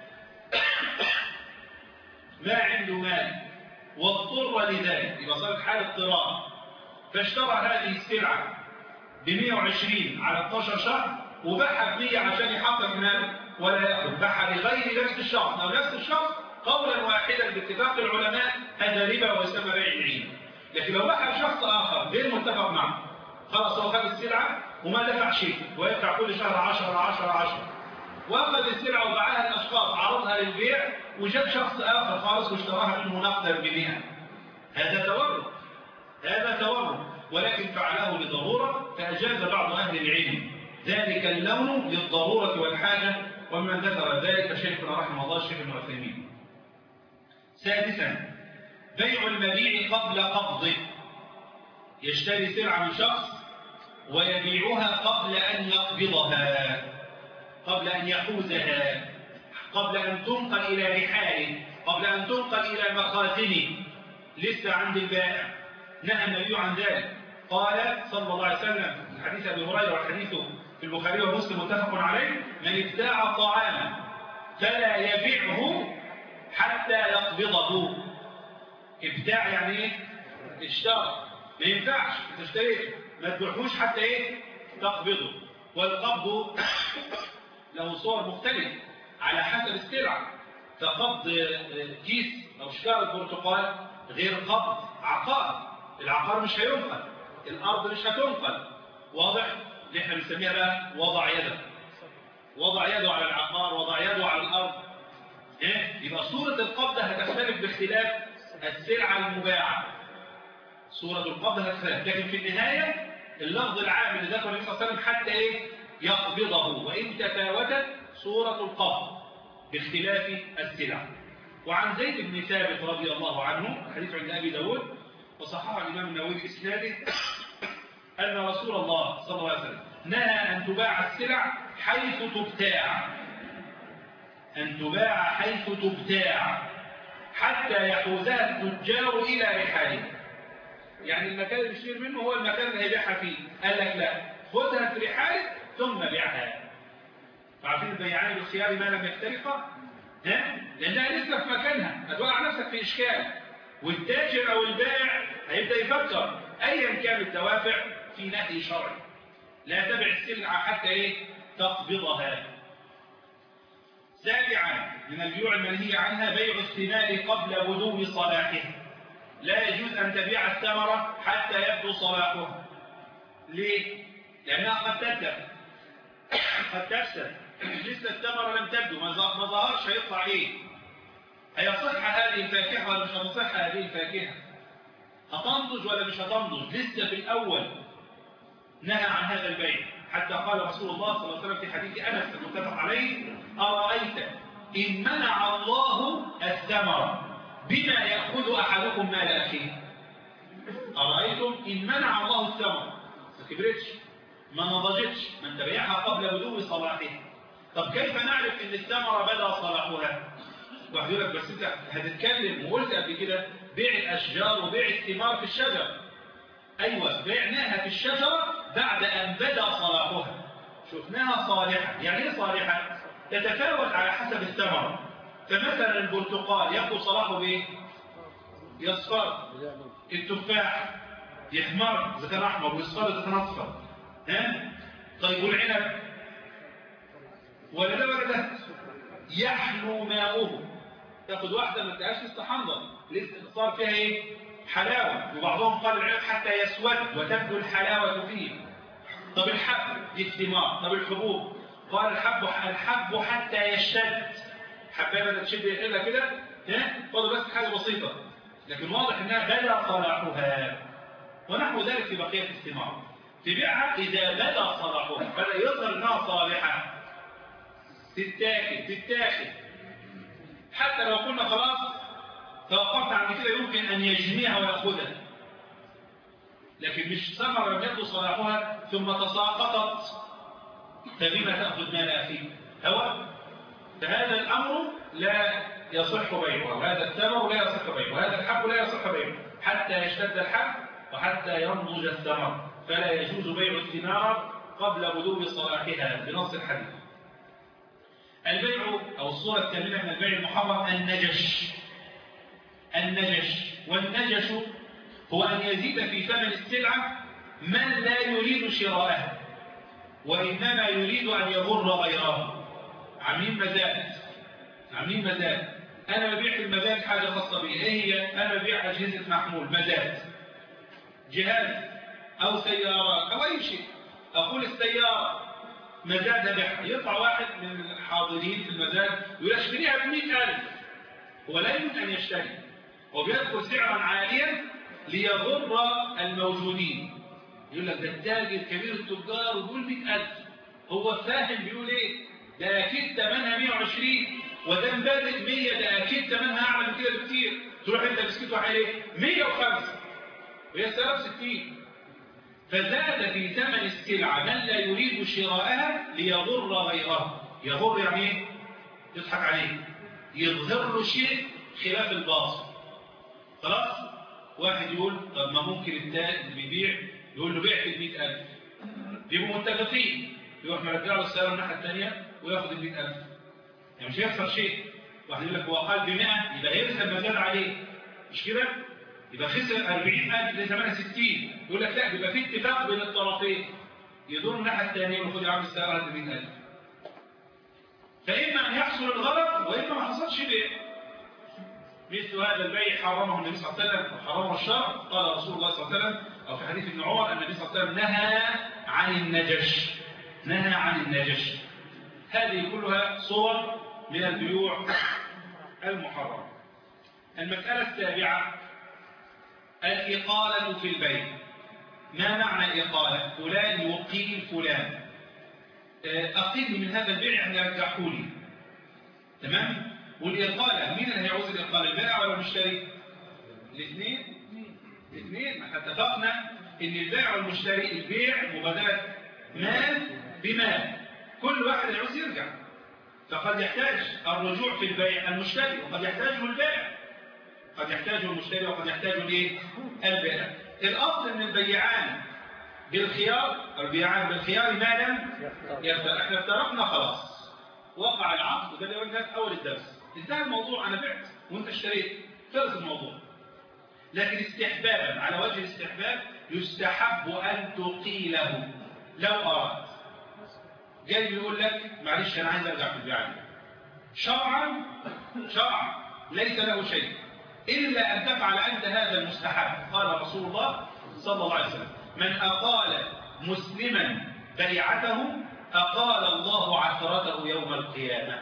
ما عنده مال واضطر لذلك يبقى صارت حالة اضطرار فاشترى هذه السلعة ب 120 على 12 شهر وباعها ب 100 عشان يحقق مال ولا ياخذ باعها لغير نفس الشخص او نفس الشخص قولا واحدا باتفاق العلماء هذا ربا ويسمى بيع العين لكن لو باعها لشخص اخر غير متفق معه خلاص هو خد السلعه وما دفع شيء ويدفع كل شهر 10 10 10 واخذ السلعه وباعها لاشخاص عرضها للبيع وجاب شخص اخر خالص واشتراها منه نقدا ب 100 هذا تورط هذا تورط ولكن فعله لضروره فاجاز بعض اهل العلم ذلك اللون للضرورة والحاجة ومن ذكر ذلك شيخنا رحمه الله الشيخ ابن عثيمين سادسا بيع المبيع قبل قبضه يشتري سلعة من شخص ويبيعها قبل أن يقبضها قبل أن يحوزها قبل أن تنقل إلى رحاله قبل أن تنقل إلى مخازنه لسه عند البائع نهى النبي عن ذلك قال صلى الله عليه وسلم حديث أبي هريرة والحديث في البخاري ومسلم متفق عليه من ابتاع طعاما فلا يبيعه حتى يقبضه ابتاع يعني ايه اشترى ما ينفعش تشتريه ما تبيعهوش حتى ايه تقبضه والقبض له صور مختلفة على حسب السلعة فقبض كيس او شكارة برتقال غير قبض عقار العقار مش هينقل الارض مش هتنقل واضح اللي احنا بنسميها بقى وضع يده وضع يده على العقار وضع يده على الارض ايه يبقى صورة القبضة هتختلف باختلاف السلعة المباعة صورة القبضة هتختلف لكن في النهاية اللفظ العام اللي ذكر النبي صلى الله عليه وسلم حتى ايه يقبضه وان تفاوتت صورة القبض باختلاف السلع وعن زيد بن ثابت رضي الله عنه حديث عند ابي داود وصححه الامام النووي باسناده أن رسول الله صلى الله عليه وسلم نهى أن تباع السلع حيث تبتاع أن تباع حيث تبتاع حتى يحوزها التجار إلى رحاله يعني المكان اللي بيشتري منه هو المكان اللي هيبيعها فيه قال لك لا خذها في رحالك ثم بيعها عارفين البيعان بالخيار ما لم يفترقا ها لانها لسه في مكانها هتوقع نفسك في اشكال والتاجر او البائع هيبدا يفكر ايا كان الدوافع في نهي شرعي لا تبع السلعة حتى ايه تقبضها سابعا من البيوع المنهي عنها بيع الثمار قبل بدو صلاحها لا يجوز أن تبيع الثمرة حتى يبدو صلاحها ليه؟ لأنها قد تبدأ قد تفسد لسه الثمرة لم تبدو ما ظ- ما ظهرش هيطلع ايه هيصح هذه الفاكهة ولا مش هتصح هذه الفاكهة هتنضج ولا مش هتنضج لسه في الأول نهى عن هذا البيع حتى قال رسول الله صلى الله عليه وسلم في حديث أنس المتفق عليه أرأيت إن منع الله الثمرة بما يأخذ أحدكم مال أخيه أرأيتم إن منع الله الثمرة ما كبرتش ما نضجتش ما انت بيعها قبل بدو صلاحها طب كيف نعرف ان الثمرة بدأ صلاحها واحد يقول لك بس انت هتتكلم وقلت قبل كده بيع الاشجار وبيع الثمار في الشجر ايوه بعناها في الشجرة بعد ان بدأ صلاحها شفناها صالحة يعني ايه صالحة تتفاوت على حسب الثمرة فمثلا البرتقال يبدو صلاحه بايه يصفر التفاح يحمر اذا كان احمر ويصفر اذا كان اصفر ها طيب والعنب ولا ده ولا ده يحلو ماؤه تاخد واحده ما تلاقيهاش لسه حمضه لسه صار فيها ايه حلاوه وبعضهم قال العنب حتى يسود وتبدو الحلاوه فيه طب الحب دي الثمار طب الحبوب قال الحب الحب حتى يشتد حبايه بدات تشد ايدها كده ها فاضل بس حاجه بسيطه لكن واضح انها بدا صلاحها ونحو ذلك في بقيه الثمار تبيعها اذا بدا صلاحها بدا يظهر انها صالحه تتاكل تتاكل حتى لو قلنا خلاص توقفت عند كده يمكن ان يجنيها وياخذها لكن مش ثمره لم يبدو صلاحها ثم تساقطت فبما تاخذ مال اخيك هو فهذا الامر لا يصح بيعه وهذا الثمر لا يصح بيعه وهذا الحب لا يصح بيعه حتى يشتد الحب وحتى ينضج الثمر فلا يجوز بيع الثمار قبل بدو صلاحها بنص الحديث البيع أو الصورة الثامنة من البيع المحرم النجش النجش والنجش هو أن يزيد في ثمن السلعة من لا يريد شراءها وإنما يريد أن يضر غيره عاملين مزاد عاملين مزاد أنا ببيع في المزاد حاجة خاصة بي إيه هي أنا ببيع أجهزة محمول مزاد جهاز أو سيارات أو أي شيء أقول السيارة مزاد بيعها يطلع واحد من الحاضرين في المزاد يقول اشتريها ب 100000 هو لا يمكن أن يشتري وبيذكر سعرا عاليا ليضر الموجودين يقول لك ده التاجر كبير التجار وبيقول 100000 هو فاهم بيقول ايه ده اكيد ثمنها 120 وده مبادئ 100 ده اكيد ثمنها اعلى من كده بكتير تروح انت مسكته عليه 105 وهي سعرها 60 فزاد في ثمن السلعة من لا يريد شراءها ليضر غيره يضر يعني ايه يضحك عليه يظهر له شيء خلاف الباطل خلاص واحد يقول طب ما ممكن التاجر اللي بيبيع يقول له بعت ب 100000 يبقوا متفقين يروح مرجع له السعر الناحيه الثانيه وياخد ال 100000 يعني مش هيخسر شيء واحد يقول لك هو قال ب 100 يبقى يرسل مزاد عليه مش كده يبقى خسر 40000 اللي ثمنها 60 يقول لك لا بيبقى في اتفاق بين الطرفين يدور الناحيه الثانيه وياخد يا عم السعر هات 100000 فاما ان يحصل الغلط واما ما حصلش بيع مثل هذا البيع حرمه النبي صلى الله عليه وسلم وحرمه الشرع قال رسول الله صلى الله عليه وسلم أو في حديث ابن عمر أن النبي صلى الله عليه وسلم نهى عن النجش نهى عن النجش هذه كلها صور من البيوع المحرمة المسألة السابعة الإقالة في البيع ما معنى الإقالة فلان يقيل فلان أقيل من هذا البيع يعني رجعه لي تمام والإقالة مين اللي هيعوز الإقالة البائع ولا المشتري الاثنين الاثنين ما اتفقنا ان البائع والمشتري البيع مبادلة مال بمال كل واحد يعوز يرجع فقد يحتاج الرجوع في البيع المشتري وقد يحتاجه البائع قد يحتاجه المشتري وقد يحتاجه الايه البائع الاصل ان البيعان بالخيار البيعان بالخيار ما لم يفترق احنا افترقنا خلاص وقع العقد وده اللي قلنا في اول الدرس انتهى الموضوع انا بعت وانت اشتريت خلص الموضوع لكن استحبابا على وجه الاستحباب يستحب ان تقيله لو اردت جاي بيقول لك معلش انا عايز ارجع في البيع شرعا شرعا ليس له شيء إلا أن تفعل أنت هذا المستحب قال رسول الله صلى الله عليه وسلم من أقال مسلما بيعته أقال الله عثرته يوم القيامة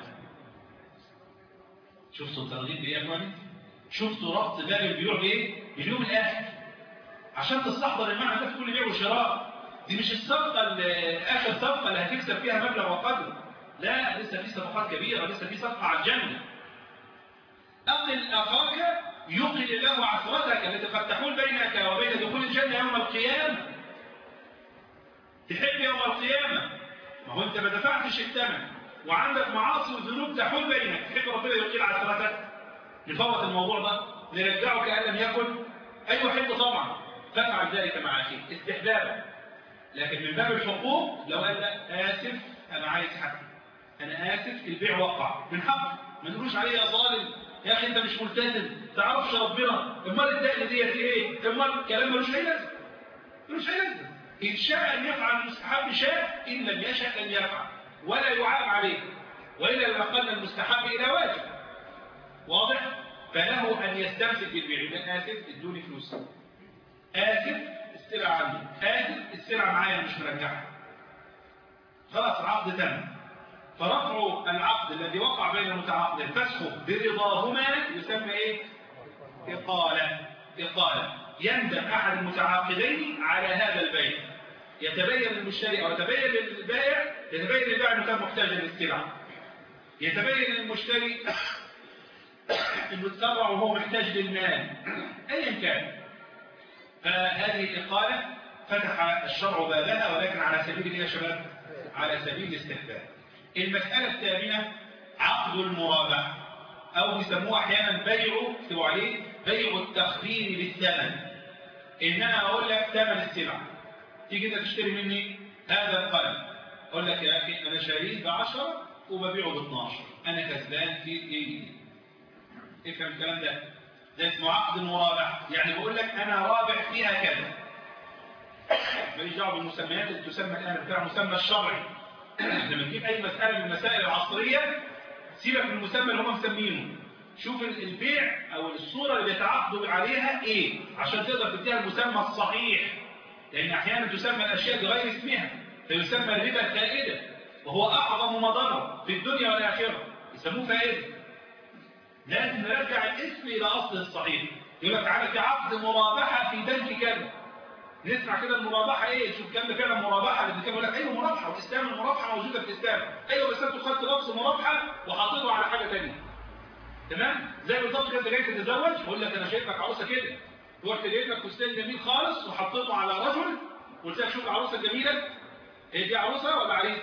شفتوا الترغيب بإيه يا أخواني؟ شفتوا ربط باب البيوع بإيه؟ باليوم الآخر عشان تستحضر المعنى ده في كل بيع وشراء دي مش الصفقة اللي آخر صفقة اللي هتكسب فيها مبلغ وقدر لا لسه في صفقات كبيرة لسه في صفقة على الجنة أقل أخاك يقل له عثرتك التي قد تحول بينك وبين دخول الجنة يوم القيامة تحب يوم القيامة ما هو أنت ما دفعتش الثمن وعندك معاصي وذنوب تحول بينك تحب ربنا يقيل عثرتك نفوت الموضوع ده نرجعه كأن لم يكن أي حب طبعا فافعل ذلك مع أخيك استحبابا لكن من باب الحقوق لو قال لا آسف أنا عايز حقي أنا آسف البيع وقع من حق ما نقولوش عليه يا ظالم يا أخي أنت مش ملتزم تعرفش ربنا امال الدقل ديت إيه امال كلام ملوش أي لازمة ملوش أي لازمة إن شاء أن يفعل المستحب شاء إن لم يشاء أن يفعل ولا يعاب عليه وإلا لنقلنا المستحب إلى واجب واضح فله أن يستمسك بالبيع يبقى آسف ادوني فلوس آسف السلعة عندي آسف السلعة معايا مش مرجعها خلاص العقد تم فرفع العقد الذي وقع بين المتعاقدين فسخه برضاهما يسمى ايه إقالة إقالة يندم أحد المتعاقدين على هذا البيع يتبين للمشتري أو يتبين للبائع يتبين للبائع أنه كان محتاجا للسلعة يتبين للمشتري أنه تسرع وهو محتاج للمال أيا كان فهذه الإقالة فتح الشرع بابها ولكن على سبيل إيه يا شباب على سبيل الاستحباب المسألة الثامنة عقد المرابحة أو يسموه أحيانا بيع اكتبوا عليه بيع التخفير بالثمن إن أنا أقول لك ثمن السلعة تيجي أنت تشتري مني هذا القلم أقول لك يا أخي أنا شاريه ب 10 وببيعه ب 12 أنا كسبان في إيه افهم الكلام ده ده اسمه عقد المرابحة يعني بقول لك أنا رابح فيها كذا ماليش دعوه بالمسميات اللي تسمى الآن بتاع مسمى الشرعي لما تجيب أي مسألة من المسائل العصرية سيبك من المسمى اللي هم مسمينه شوف البيع أو الصورة اللي بيتعاقدوا عليها إيه عشان تقدر تديها المسمى الصحيح لأن أحيانا تسمى الأشياء بغير اسمها فيسمى الربا فائدة وهو أعظم مضر في الدنيا والآخرة يسموه فائدة لازم نرجع الاسم إلى أصله الصحيح يقول لك تعالى في عقد مرابحة في بنك كذا نسمع كده المرابحة ايه شوف كام ده فعلا مرابحة اللي كان يقول لك ايوه مرابحة والاسلام المرابحة موجودة في الاسلام ايوه بس انتوا خدتوا لفظ مرابحة وحطيته على حاجة ثانيه تمام زي بالظبط كده جاي تتزوج يقول لك انا شايف لك عروسة كده رحت جايب لك فستان جميل خالص وحطيته على رجل قلت لك شوف العروسة الجميلة هي دي عروسة ولا عريس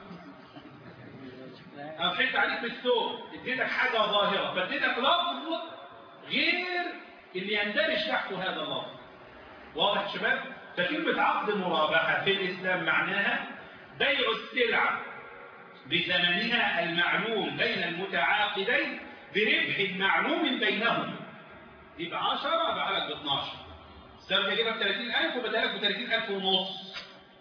انا ضحكت عليك بالثوب اديتك حاجة ظاهرة فاديتك لفظ غير اللي يندرج تحته هذا اللفظ واضح يا شباب فكلمة عقد مرابحة في الإسلام معناها بيع السلعة بثمنها المعلوم بين المتعاقدين بربح معلوم بينهم يبقى 10 بقى لك ب 12 السلعة بيجيبها ب 30000 وبدأ لك ب 30000 ونص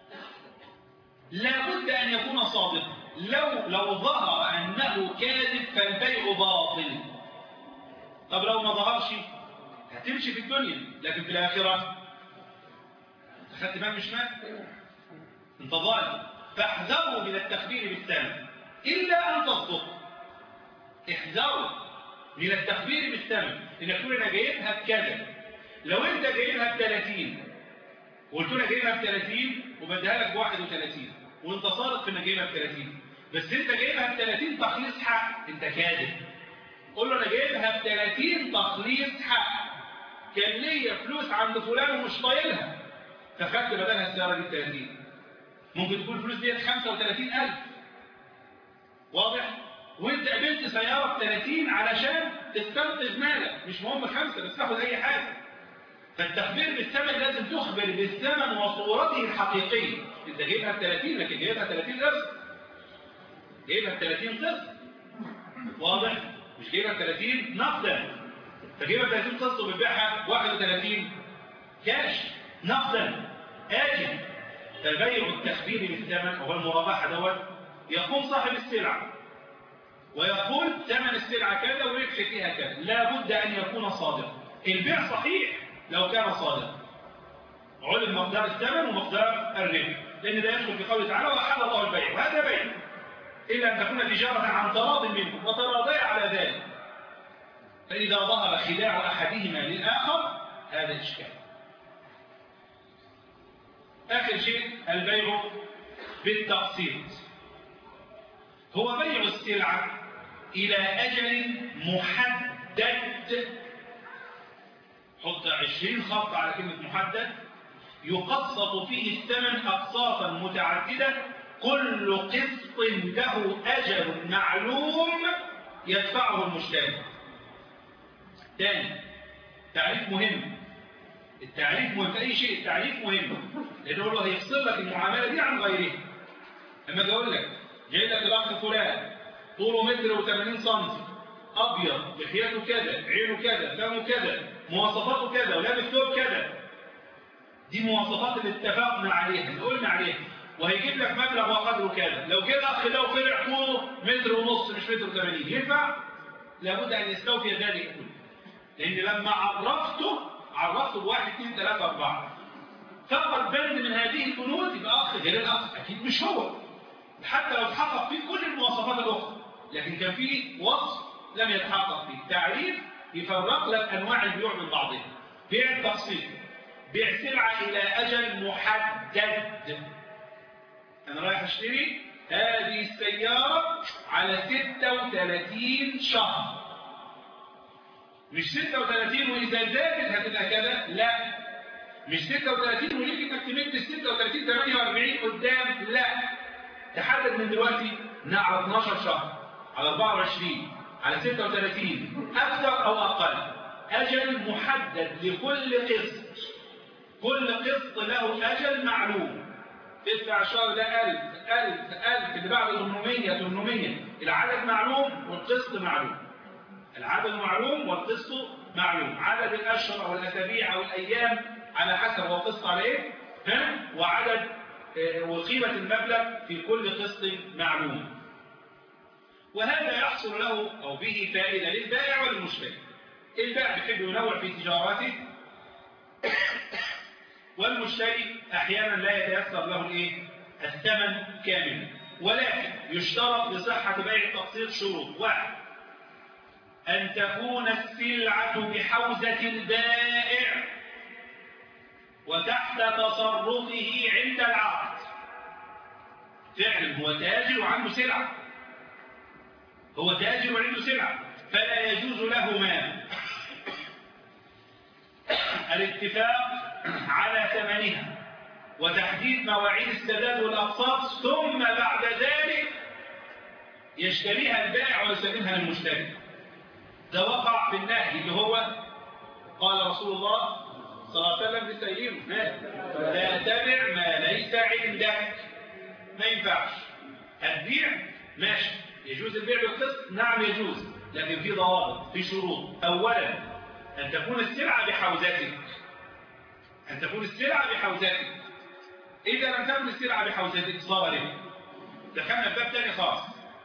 لابد أن يكون صادقا لو لو ظهر أنه كاذب فالبيع باطل طب لو ما ظهرش هتمشي في الدنيا لكن في الآخرة أخذت مال مش مال انت ظالم فاحذروا من التخبير بالثمن إلا أن تصدق احذروا من التخبير بالثمن إن تقول أنا جايبها بكذا لو أنت جايبها ب 30 وقلت له جايبها ب 30 وبديها لك ب 31 وأنت صادق في إنك جايبها ب 30 بس أنت جايبها ب 30 تخليص حق أنت كاذب قول له أنا جايبها ب 30 تخليص حق كان ليا فلوس عند فلان ومش طايلها فخدت بدلها السيارة دي 30 ممكن تكون الفلوس ديت 35000 واضح وانت قبلت سيارة ب 30 علشان تستنقذ مالك مش مهم خمسة بس تاخد اي حاجة فالتخبير بالثمن لازم تخبر بالثمن وصورته الحقيقية انت جايبها ب 30 لكن جايبها 30 قسط جايبها ب 30 قسط واضح مش جايبها ب 30 نقدا فجايبها ب 30 قسط وبتبيعها 31 كاش نقدا آجل فبيع التخبير بالثمن وهو المرابحة دوت يقوم صاحب السلعة ويقول ثمن السلعة كذا وربح فيها كذا لا بد أن يكون صادق البيع صحيح لو كان صادق علم مقدار الثمن ومقدار الربح لأن ده يدخل في قوله تعالى وحل الله البيع وهذا بيع إلا أن تكون تجارة عن تراض منكم وتراضي على ذلك فإذا ظهر خداع أحدهما للآخر هذا إشكال آخر شيء البيع بالتقسيط هو بيع السلعة إلى أجل محدد حط عشرين خط على كلمة محدد يقسط فيه الثمن أقساطا متعددة كل قسط له أجل معلوم يدفعه المشتري ثاني تعريف مهم التعريف مهم في أي شيء التعريف مهم لأنه هو هيفصل لك المعاملة دي عن غيرها لما أجي أقول لك جاي لك الأخ فلان طوله متر و80 سم أبيض لحيته كذا عينه كذا فمه كذا مواصفاته كذا ولابس ثوب كذا دي مواصفات اللي اتفقنا عليها اللي قلنا عليها وهيجيب لك مبلغ وقدره كذا لو جه الاخ ده وطلع طوله متر ونص مش متر و80 ينفع لابد ان يستوفي ذلك كله لان لما عرفته عرفته بواحد اثنين ثلاثة أربعة فقط بند من هذه البنود يبقى أخ غير الأخ أكيد مش هو حتى لو اتحقق فيه كل المواصفات الأخرى لكن كان فيه وصف لم يتحقق فيه تعريف يفرق لك أنواع البيوع من بعضها بيع التقسيط بيع سلعة إلى أجل محدد أنا رايح أشتري هذه السيارة على 36 شهر مش 36 وإذا زادت هتبقى كذا لا مش 36 وليك انك تمد ال 36 48 قدام لا تحدد من دلوقتي على 12 شهر على 24 على 36 أكثر أو أقل أجل محدد لكل قسط كل قسط له أجل معلوم تدفع الشهر ده 1000 1000 1000 اللي بعده 800 800 العدد معلوم والقسط معلوم العدد معلوم والقسط معلوم عدد الأشهر أو الأسابيع أو الأيام على حسب هو قسط على إيه ها؟ وعدد وقيمة المبلغ في كل قسط معلوم وهذا يحصل له أو به فائدة للبائع والمشتري البائع بيحب ينوع في تجاراته والمشتري أحيانا لا يتيسر له الإيه؟ الثمن كاملا ولكن يشترط لصحة بيع التقسيط شروط واحد أن تكون السلعة بحوزة البائع وتحت تصرفه عند العقد فعلا هو تاجر وعنده سلعة هو تاجر وعنده سلعة فلا يجوز له ما الاتفاق على ثمنها وتحديد مواعيد السداد والأقساط ثم بعد ذلك يشتريها البائع ويسلمها للمشتري ده وقع في النهي اللي هو قال رسول الله صلى الله عليه وسلم لسيدنا لا تبع ما ليس عندك ما ينفعش هتبيع ماشي يجوز البيع بالقسط نعم يجوز لكن في ضوابط في شروط اولا ان تكون السلعه بحوزتك ان تكون السلعه بحوزتك اذا لم تكن السلعه بحوزتك صار لك دخلنا في باب تاني خاص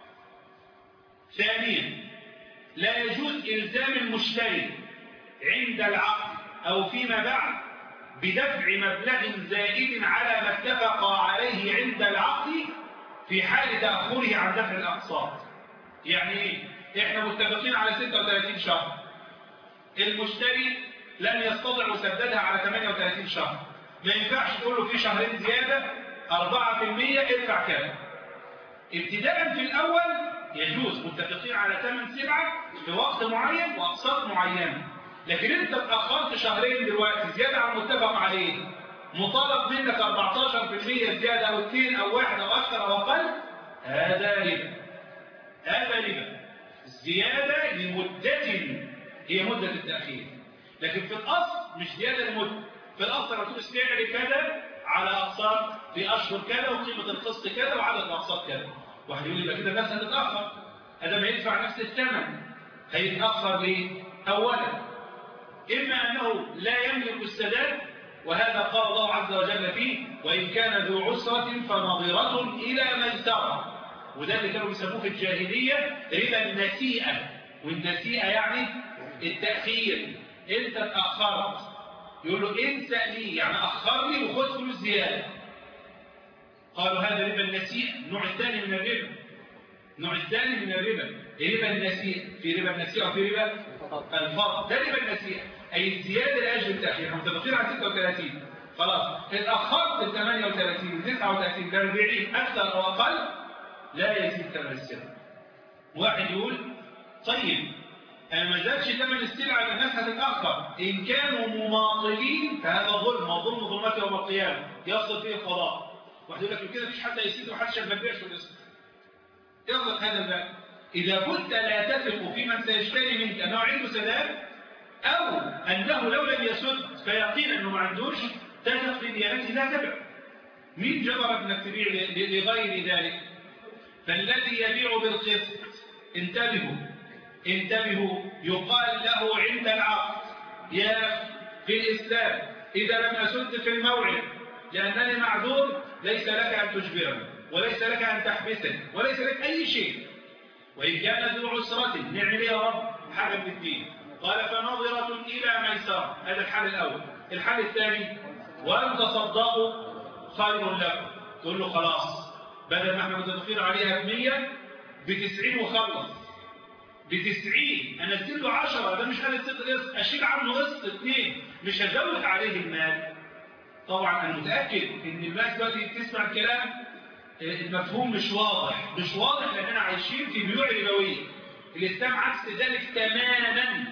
ثانيا لا يجوز الزام المشتري عند العقد أو فيما بعد بدفع مبلغ زائد على ما اتفق عليه عند العقد في حال تأخره عن دفع الأقساط يعني ايه؟ احنا متفقين على 36 شهر المشتري لم يستطع مسددها على 38 شهر ما ينفعش تقول له في شهرين زيادة 4% ادفع كذا ابتداء في الأول يجوز متفقين على ثمن سلعة في وقت معين وأقساط معينة لكن انت اتأخرت شهرين دلوقتي زيادة عن المتفق عليه مطالب منك 14% زيادة أو 2 أو 1 أو أكثر أو أقل هذا ربا هذا ربا زيادة لمدة هي مدة التأخير لكن في الأصل مش زيادة لمدة في الأصل لما تقول السعر كذا على أقساط في أشهر كذا وقيمة القسط كذا وعدد الأقساط كذا واحد يقول لي كده الناس هتتأخر هذا ما يدفع نفس الثمن هيتأخر ليه؟ أولا إما أنه لا يملك السداد وهذا قال الله عز وجل فيه وإن كان ذو عسرة فنظرة إلى ميسرة وده اللي كانوا بيسموه في الجاهلية ربا النسيئة والنسيئة يعني التأخير انت اتأخرت يقول له انسى لي يعني أخرني وخد فلوس زيادة قالوا هذا ربا النسيئة النوع الثاني من الربا النوع الثاني من الربا ربا النسيئة في ربا النسيئة وفي ربا الفرض ده ربا النسيئة أي الزيادة لأجل التأخير احنا متفقين على 36 خلاص اتأخرت ال 38 39 ل 40 أكثر أو أقل لا يزيد ثمن السلعة واحد يقول طيب أنا ما زادش ثمن السلعة يبقى الناس هتتأخر إن كانوا مماطلين فهذا ظلم وظلم ظلمات يوم القيامة يصل فيه القضاء واحد يقول لك كده مفيش حد هيسيد ومحدش ما بيبيعش والاسم اغلق هذا الباب إذا كنت لا تثق في من سيشتري منك أنه عنده سداد أو أنه لو لم يسد فيقين أنه ما عندوش تثق في ديانته لا تبع مين جبرك انك تبيع لغير ذلك فالذي يبيع بالقسط انتبهوا انتبهوا يقال له عند العقد يا في الإسلام إذا لم أسد في الموعد لأنني معذور ليس لك أن تجبرني وليس لك أن تحبسني وليس لك أي شيء وإن كان ذو عسرة نعمل يا رب حاجة من الدين قال فنظرة إلى ميسرة هذا الحال الأول الحال الثاني وأن تصدقوا خير لكم تقول له خلاص بدل ما احنا متفقين عليها ب 100 ب 90 وخلص ب 90 انزل له 10 ده مش قال ست قسط اشيل عنه قسط اثنين مش هزود عليه المال طبعا انا متاكد ان الناس دلوقتي بتسمع الكلام المفهوم مش واضح مش واضح لاننا عايشين في بيوع ربويه الاسلام عكس ذلك تماما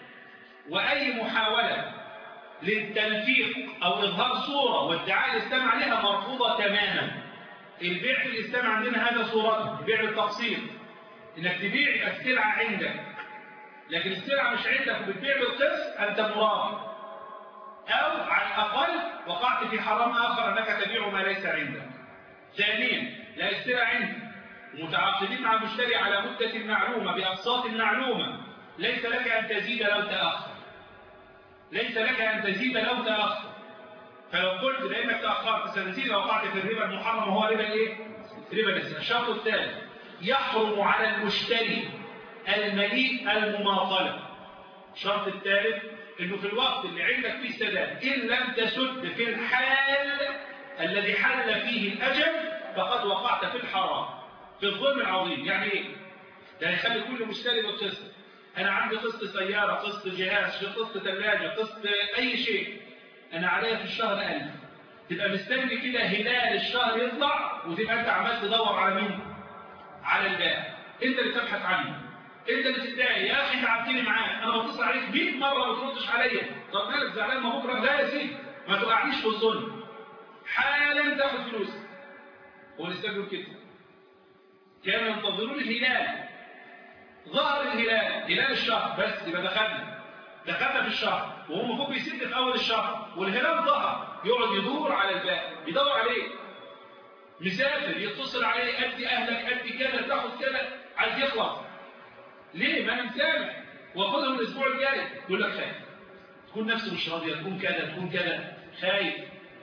واي محاوله للتنفيق أو إظهار صورة وادعاء الإسلام عليها مرفوضة تماما البيع في الإسلام عندنا هذا صورته البيع بالتقسيط إنك تبيع السلعة عندك لكن السلعة مش عندك وبتبيع بالقسط أنت مرابي أو على الأقل وقعت في حرام آخر أنك تبيع ما ليس عندك ثانيا لا السلعة عندك متعاقدين مع المشتري على مدة معلومة بأقساط معلومة ليس لك أن تزيد لو تأخر ليس لك أن تزيد لو تأخر فلو قلت لأنك تأخرت سنزيد وقعت في الربا المحرم وهو ربا الايه؟ ربا النسيئة الشرط الثالث يحرم على المشتري المليء المماطلة الشرط الثالث انه في الوقت اللي عندك فيه سداد ان لم تسد في الحال الذي حل فيه الاجل فقد وقعت في الحرام في الظلم العظيم يعني ايه ده يخلي كل مشتري بالقسط انا عندي قسط سيارة قسط جهاز قسط ثلاجة قسط اي شيء انا عليا في الشهر ألف تبقى مستني كده هلال الشهر يطلع وتبقى انت عمال تدور على مين على البائع انت اللي تبحث عنه انت اللي تتضايق يا اخي تعبتني معاك انا بتصل عليك 100 مره ما تردش عليا طب مالك زعلان ما بكره لا يا سيدي ما توقعنيش في الظلم حالا تاخد فلوسك هو الاسلام بيقول كده كانوا ينتظرون الهلال ظهر الهلال هلال الشهر بس يبقى دخلنا دخلنا في الشهر وهو المفروض بيسد في اول الشهر والهلال ظهر يقعد يدور على الباقي يدور عليه مسافر يتصل عليه ادي اهلك ادي كذا تاخد كذا عايز يخلص ليه ما انا مسامح واخدهم الاسبوع الجاي يقول لك خايف تكون نفسه مش راضيه تكون كذا تكون كذا خايف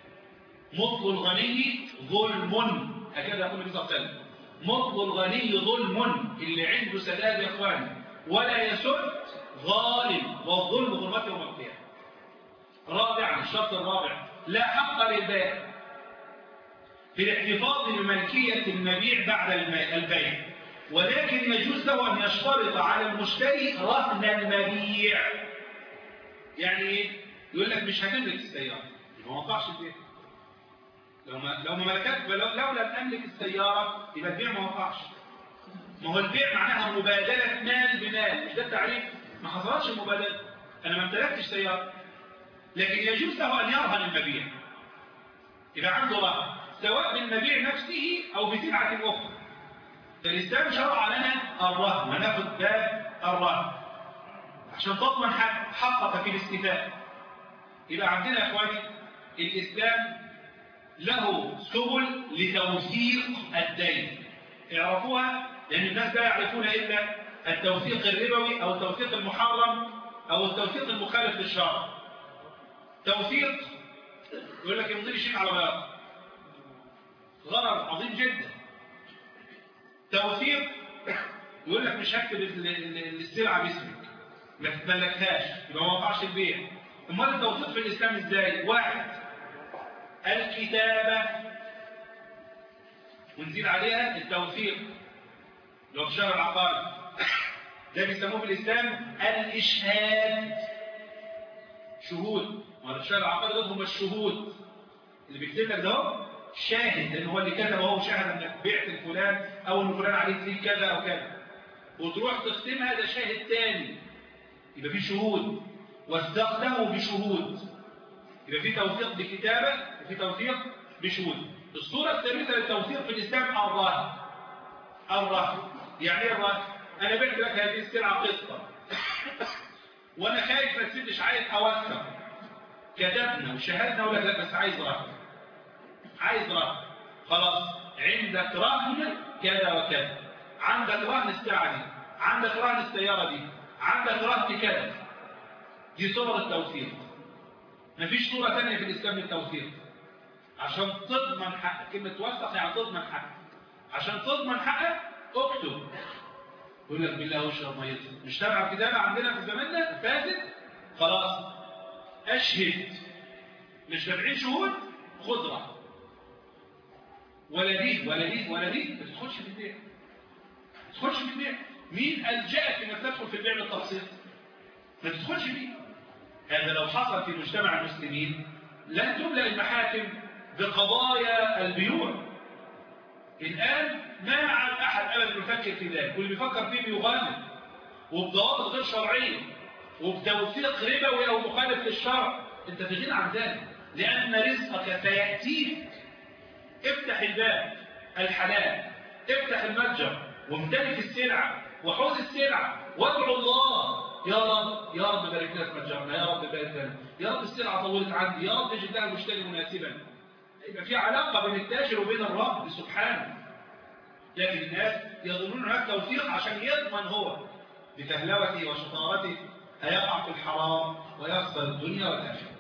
مطل الغني ظلم هكذا يقول النبي صلى الله عليه وسلم مطل الغني ظلم اللي عنده سداد يا اخواني ولا يسد ظالم والظلم ظلمات يوم القيامه رابعا الشرط الرابع لا حق للبائع في الاحتفاظ بملكيه المبيع بعد البيع ولكن يجوز له ان يشترط على المشتري رهن المبيع يعني ايه يقول لك مش هتملك السياره ما وقعش البيع لو ما لو ما ملكت لو, لو لم املك السياره يبقى البيع ما وقعش ما هو البيع معناها مبادله مال بمال مش ده التعريف ما حصلتش المبادله انا ما امتلكتش سياره لكن يجوز له ان يرهن المبيع يبقى عنده رهن سواء بالمبيع نفسه او بسلعه اخرى فالإسلام شرع لنا الرهن وناخد باب الرهن عشان تضمن حقك في الاستفاء يبقى عندنا يا اخواني الإسلام له سبل لتوثيق الدين اعرفوها لأن الناس لا يعرفون إلا التوثيق الربوي أو التوثيق المحرم أو التوثيق المخالف للشرع توثيق يقول لك يمضي شيء على بياض غرض عظيم جدا توثيق يقول لك مش هكتب ال- ال- السلعة باسمك ما تتملكهاش يبقى ما وقعش البيع امال التوثيق في الاسلام ازاي واحد الكتابة ونزيد عليها التوثيق لو في شهر العقاري ده بيسموه في الاسلام الاشهاد شهود وهذا الشهر العقاري دول هم الشهود اللي بيكتب لك ده هو شاهد لان هو اللي كتب وهو شاهد انك بعت لفلان او ان فلان عليك فيه كذا او كذا وتروح تختمها ده شاهد تاني يبقى في شهود واستخدموا بشهود يبقى في توثيق بكتابة وفي توثيق بشهود الصورة الثالثة للتوثيق في الإسلام الرهن الرهن يعني ايه الرهن؟ أنا بعت لك هذه السلعة قسطا وأنا خايف ما تسدش عايز أوثق كتبنا وشهدنا ولا لا بس عايز رهن عايز رهن خلاص عندك رهن كذا وكذا عندك رهن الساعة دي عندك رهن السيارة دي عندك رهن كذا دي صور التوثيق مفيش صورة تانية في الإسلام للتوثيق عشان تضمن حقك كلمة توثق يعني تضمن حقك عشان تضمن حقك اكتب يقول لك بالله واشرب ميتي مش تابع كتابة عندنا في زماننا فاتت خلاص اشهد مش تابعين شهود خضرة ولا دي ولا دي ولا دي ما تدخلش في البيع ما تدخلش في البيع مين ألجأك انك تدخل في البيع بالتفصيل ما تدخلش فيه هذا لو حصل في مجتمع المسلمين لن تملأ المحاكم بقضايا البيوع الآن ما عاد أحد أبدا يفكر في ذلك واللي بيفكر فيه بيغامر وبضوابط غير شرعية وبتوثيق ربوي أو مخالف للشرع أنت في غنى عن ذلك لأن رزقك سيأتيك افتح الباب الحلال افتح المتجر وامتلك السلعة وحوز السلعة وادعو الله يا رب يا رب بارك لنا في متجرنا يا رب بارك لنا يا رب السلعة طولت عندي يا رب اجد لها مشتري مناسبا يبقى في علاقة بين التاجر وبين الرب سبحانه لكن الناس يظنون هناك توثيق عشان يضمن هو بفهلوته وشطارته هيقع في الحرام ويخسر الدنيا والآخرة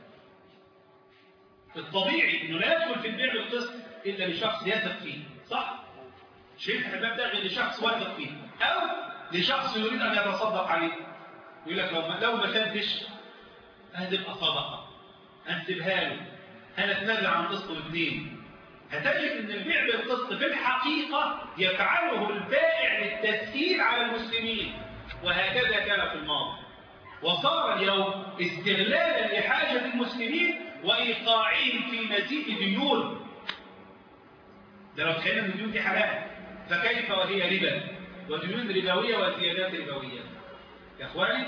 الطبيعي انه لا يدخل في البيع بالقسط الا لشخص يثق فيه صح شيء الباب ده غير لشخص واثق فيه او لشخص يريد ان يتصدق عليه يقول لك لو ما لو ما كانتش هتبقى صدقه هنسيبها له هنتنازل عن قسط واثنين هتجد ان البيع بالقسط في الحقيقه يفعله البائع للتسهيل على المسلمين وهكذا كان في الماضي وصار اليوم استغلالا لحاجه المسلمين وايقاعهم في مزيد ديون ده لو تخيلنا ان الديون دي حلال فكيف وهي ربا وديون ربويه وزيادات ربويه يا اخواني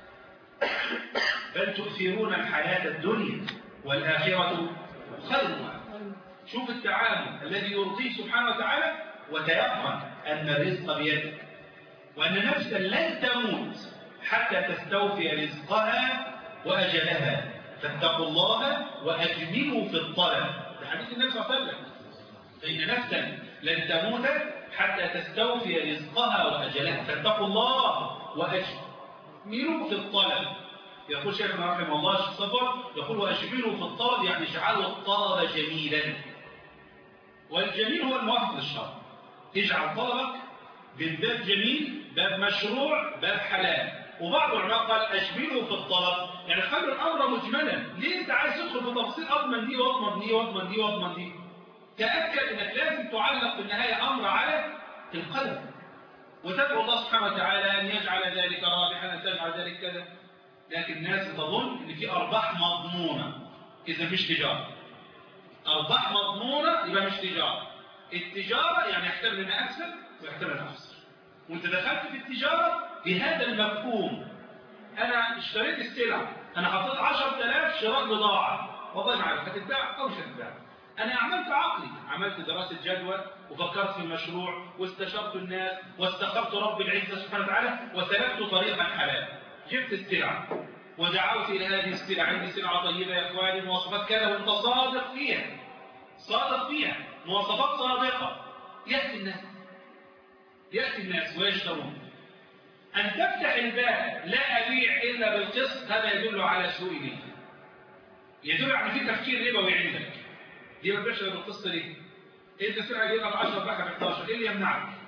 بل تؤثرون الحياه الدنيا والاخره خير شوف التعامل الذي يرضيه سبحانه وتعالى وتيقن ان الرزق بيدك وان نفسا لن تموت حتى تستوفي رزقها واجلها فاتقوا الله واجملوا في الطلب ده حديث النبي صلى الله عليه وسلم فإن نفسا لن تموت حتى تستوفي رزقها وأجلها فاتقوا الله وأجملوا في الطلب يقول شيخنا رحمه الله الشيخ صبر يقول وأجملوا في الطلب يعني اجعلوا الطلب جميلا والجميل هو الموافق للشرع اجعل طلبك بالباب جميل باب مشروع باب حلال وبعض العلماء قال أجملوا في الطلب يعني خلوا الأمر مجملا ليه أنت عايز تدخل في تفصيل أضمن دي وأضمن دي وأضمن دي وأضمن دي تأكد أنك لازم تعلق في النهاية أمر على القلب وتدعو الله سبحانه وتعالى أن يجعل ذلك رابحا أن تجعل ذلك كذا لكن الناس تظن أن في أرباح مضمونة إذا مش تجارة أرباح مضمونة يبقى مش تجارة التجارة يعني يحتمل أن أكسب ويحتمل أن أخسر وأنت دخلت في التجارة بهذا المفهوم أنا اشتريت السلعة أنا حطيت 10000 شراء بضاعة والله ما عارف هتتباع أو مش هتتباع أنا عملت عقلي عملت دراسة جدوى وفكرت في المشروع واستشرت الناس واستخرت رب العزة سبحانه وتعالى وسلكت طريقا حلال جبت السلعة ودعوت إلى هذه السلعة عندي سلعة طيبة يا إخواني مواصفات كذا وأنت صادق فيها صادق فيها مواصفات صادقة يأتي الناس يأتي الناس ويشترون أن تفتح الباب لا أبيع إلا بالقسط هذا يدل على سوء نية يدل على في تفكير ربوي عندك دي ما تبيعش بالقسط ليه؟ انت سلعه جايبها ب 10 باعها ب 11 ايه اللي يمنعك؟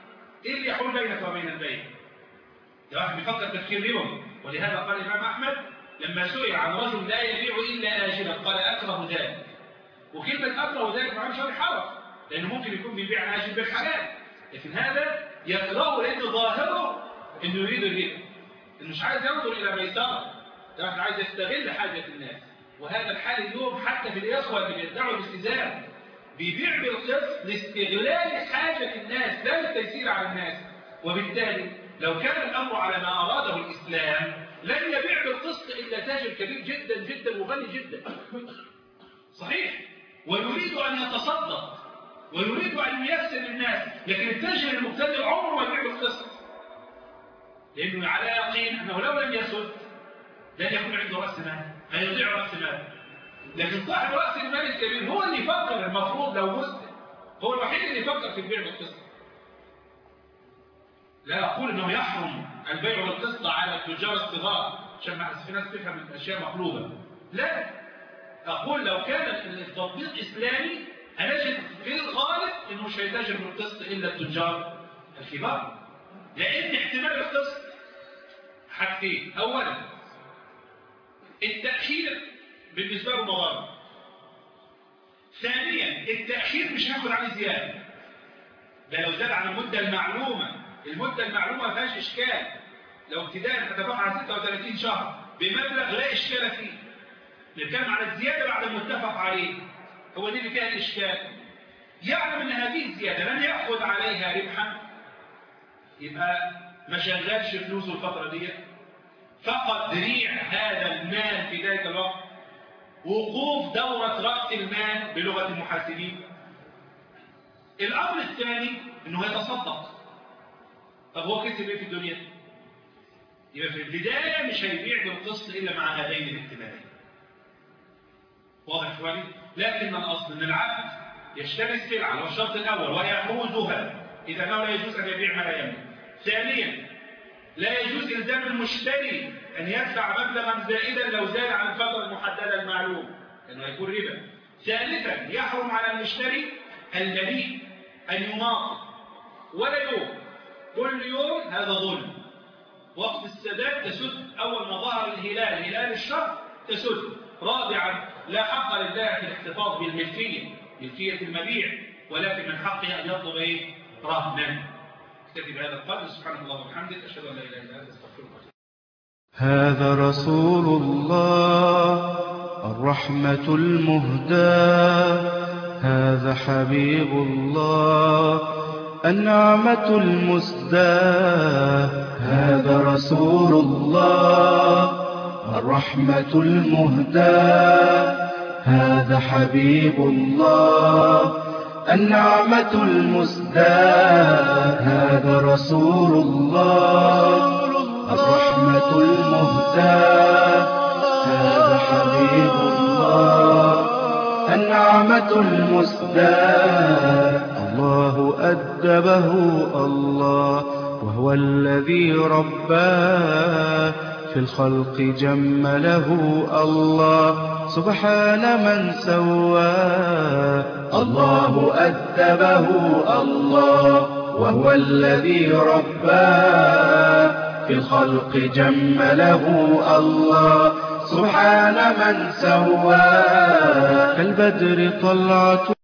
ايه اللي يحول بينك وبين البيع ده واحد بيفكر تفكير ربوي ولهذا قال الامام احمد لما سئل عن رجل لا يبيع الا اجلا قال اكره ذلك وكلمه اكره ذلك معناها مش حرف لانه ممكن يكون بيبيع اجل بالحلال لكن هذا يكرهه لان ظاهره انه يريد الربا انه مش عايز ينظر الى ميسره ده واحد عايز يستغل حاجه الناس وهذا الحال اليوم حتى في الاخوه اللي بيدعوا الالتزام بيبيع بالقسط لاستغلال حاجه الناس لا للتيسير على الناس وبالتالي لو كان الامر على ما اراده الاسلام لن يبيع بالقسط الا تاجر كبير جدا جدا وغني جدا صحيح ويريد ان يتصدق ويريد ان ييسر للناس لكن التاجر المبتدئ عمره ما يبيع بالقسط لانه على يقين انه لو لم يسد لن يكون عنده راس مال هيضيع راس مال لكن صاحب راس المال الكبير هو اللي يفكر المفروض لو مسلم هو الوحيد اللي يفكر في البيع بالقسط لا اقول انه يحرم البيع بالقسط على التجار الصغار عشان ما في ناس تفهم الاشياء مقلوبه لا اقول لو كان التطبيق اسلامي هنجد في الغالب انه مش هيتاجر بالقسط الا التجار الكبار لان احتمال القسط حاجتين اولا التاخير بالنسبه له مضار ثانيا التاخير مش هياخد عليه زياده ده لو زاد عن المده المعلومه المده المعلومه ما فيهاش اشكال لو ابتداء اتفق على 36 شهر بمبلغ لا اشكال فيه نتكلم على الزياده بعد المتفق عليه هو دي اللي فيها الاشكال يعلم ان هذه الزياده لن ياخذ عليها ربحا يبقى ما شغلش فلوسه الفتره دي فقد ريع هذا المال في ذلك الوقت وقوف دورة رأس المال بلغة المحاسبين الأمر الثاني أنه يتصدق طب هو كسب ايه في الدنيا يبقى في البداية مش هيبيع بالقسط إلا مع هذين الاحتمالين واضح شوالي لكن الأصل أن العبد يشتري السلعة هو الشرط الأول ويحوزها إذا ما لا يجوز أن يبيع ما لا يملك ثانيا لا يجوز إلزام المشتري أن يدفع مبلغا زائدا لو زاد عن الفترة المحددة المعلوم لأنه يكون ربا ثالثا يحرم على المشتري المليء أن يناقض ولا يوم كل يوم هذا ظلم وقت السداد تسد أول ما ظهر الهلال هلال الشهر تسد رابعا لا حق لله في الاحتفاظ بالملكية ملكية المبيع ولكن من حقه أن يطلب إيه؟ رهنا اكتفي بهذا القدر سبحانك اللهم وبحمدك أشهد أن لا إله إلا أنت أستغفرك هذا رسول الله الرحمة المهداة هذا حبيب الله النعمة المسداة هذا رسول الله الرحمة المهداة هذا حبيب الله النعمة المسداة هذا رسول الله الرحمة المهداة هذا حبيب الله النعمة المسداة الله أدبه الله وهو الذي رباه في الخلق جمله الله سبحان من سواه الله أدبه الله وهو الذي رباه في الخلق جمله الله سبحان من سواه كالبدر طلعته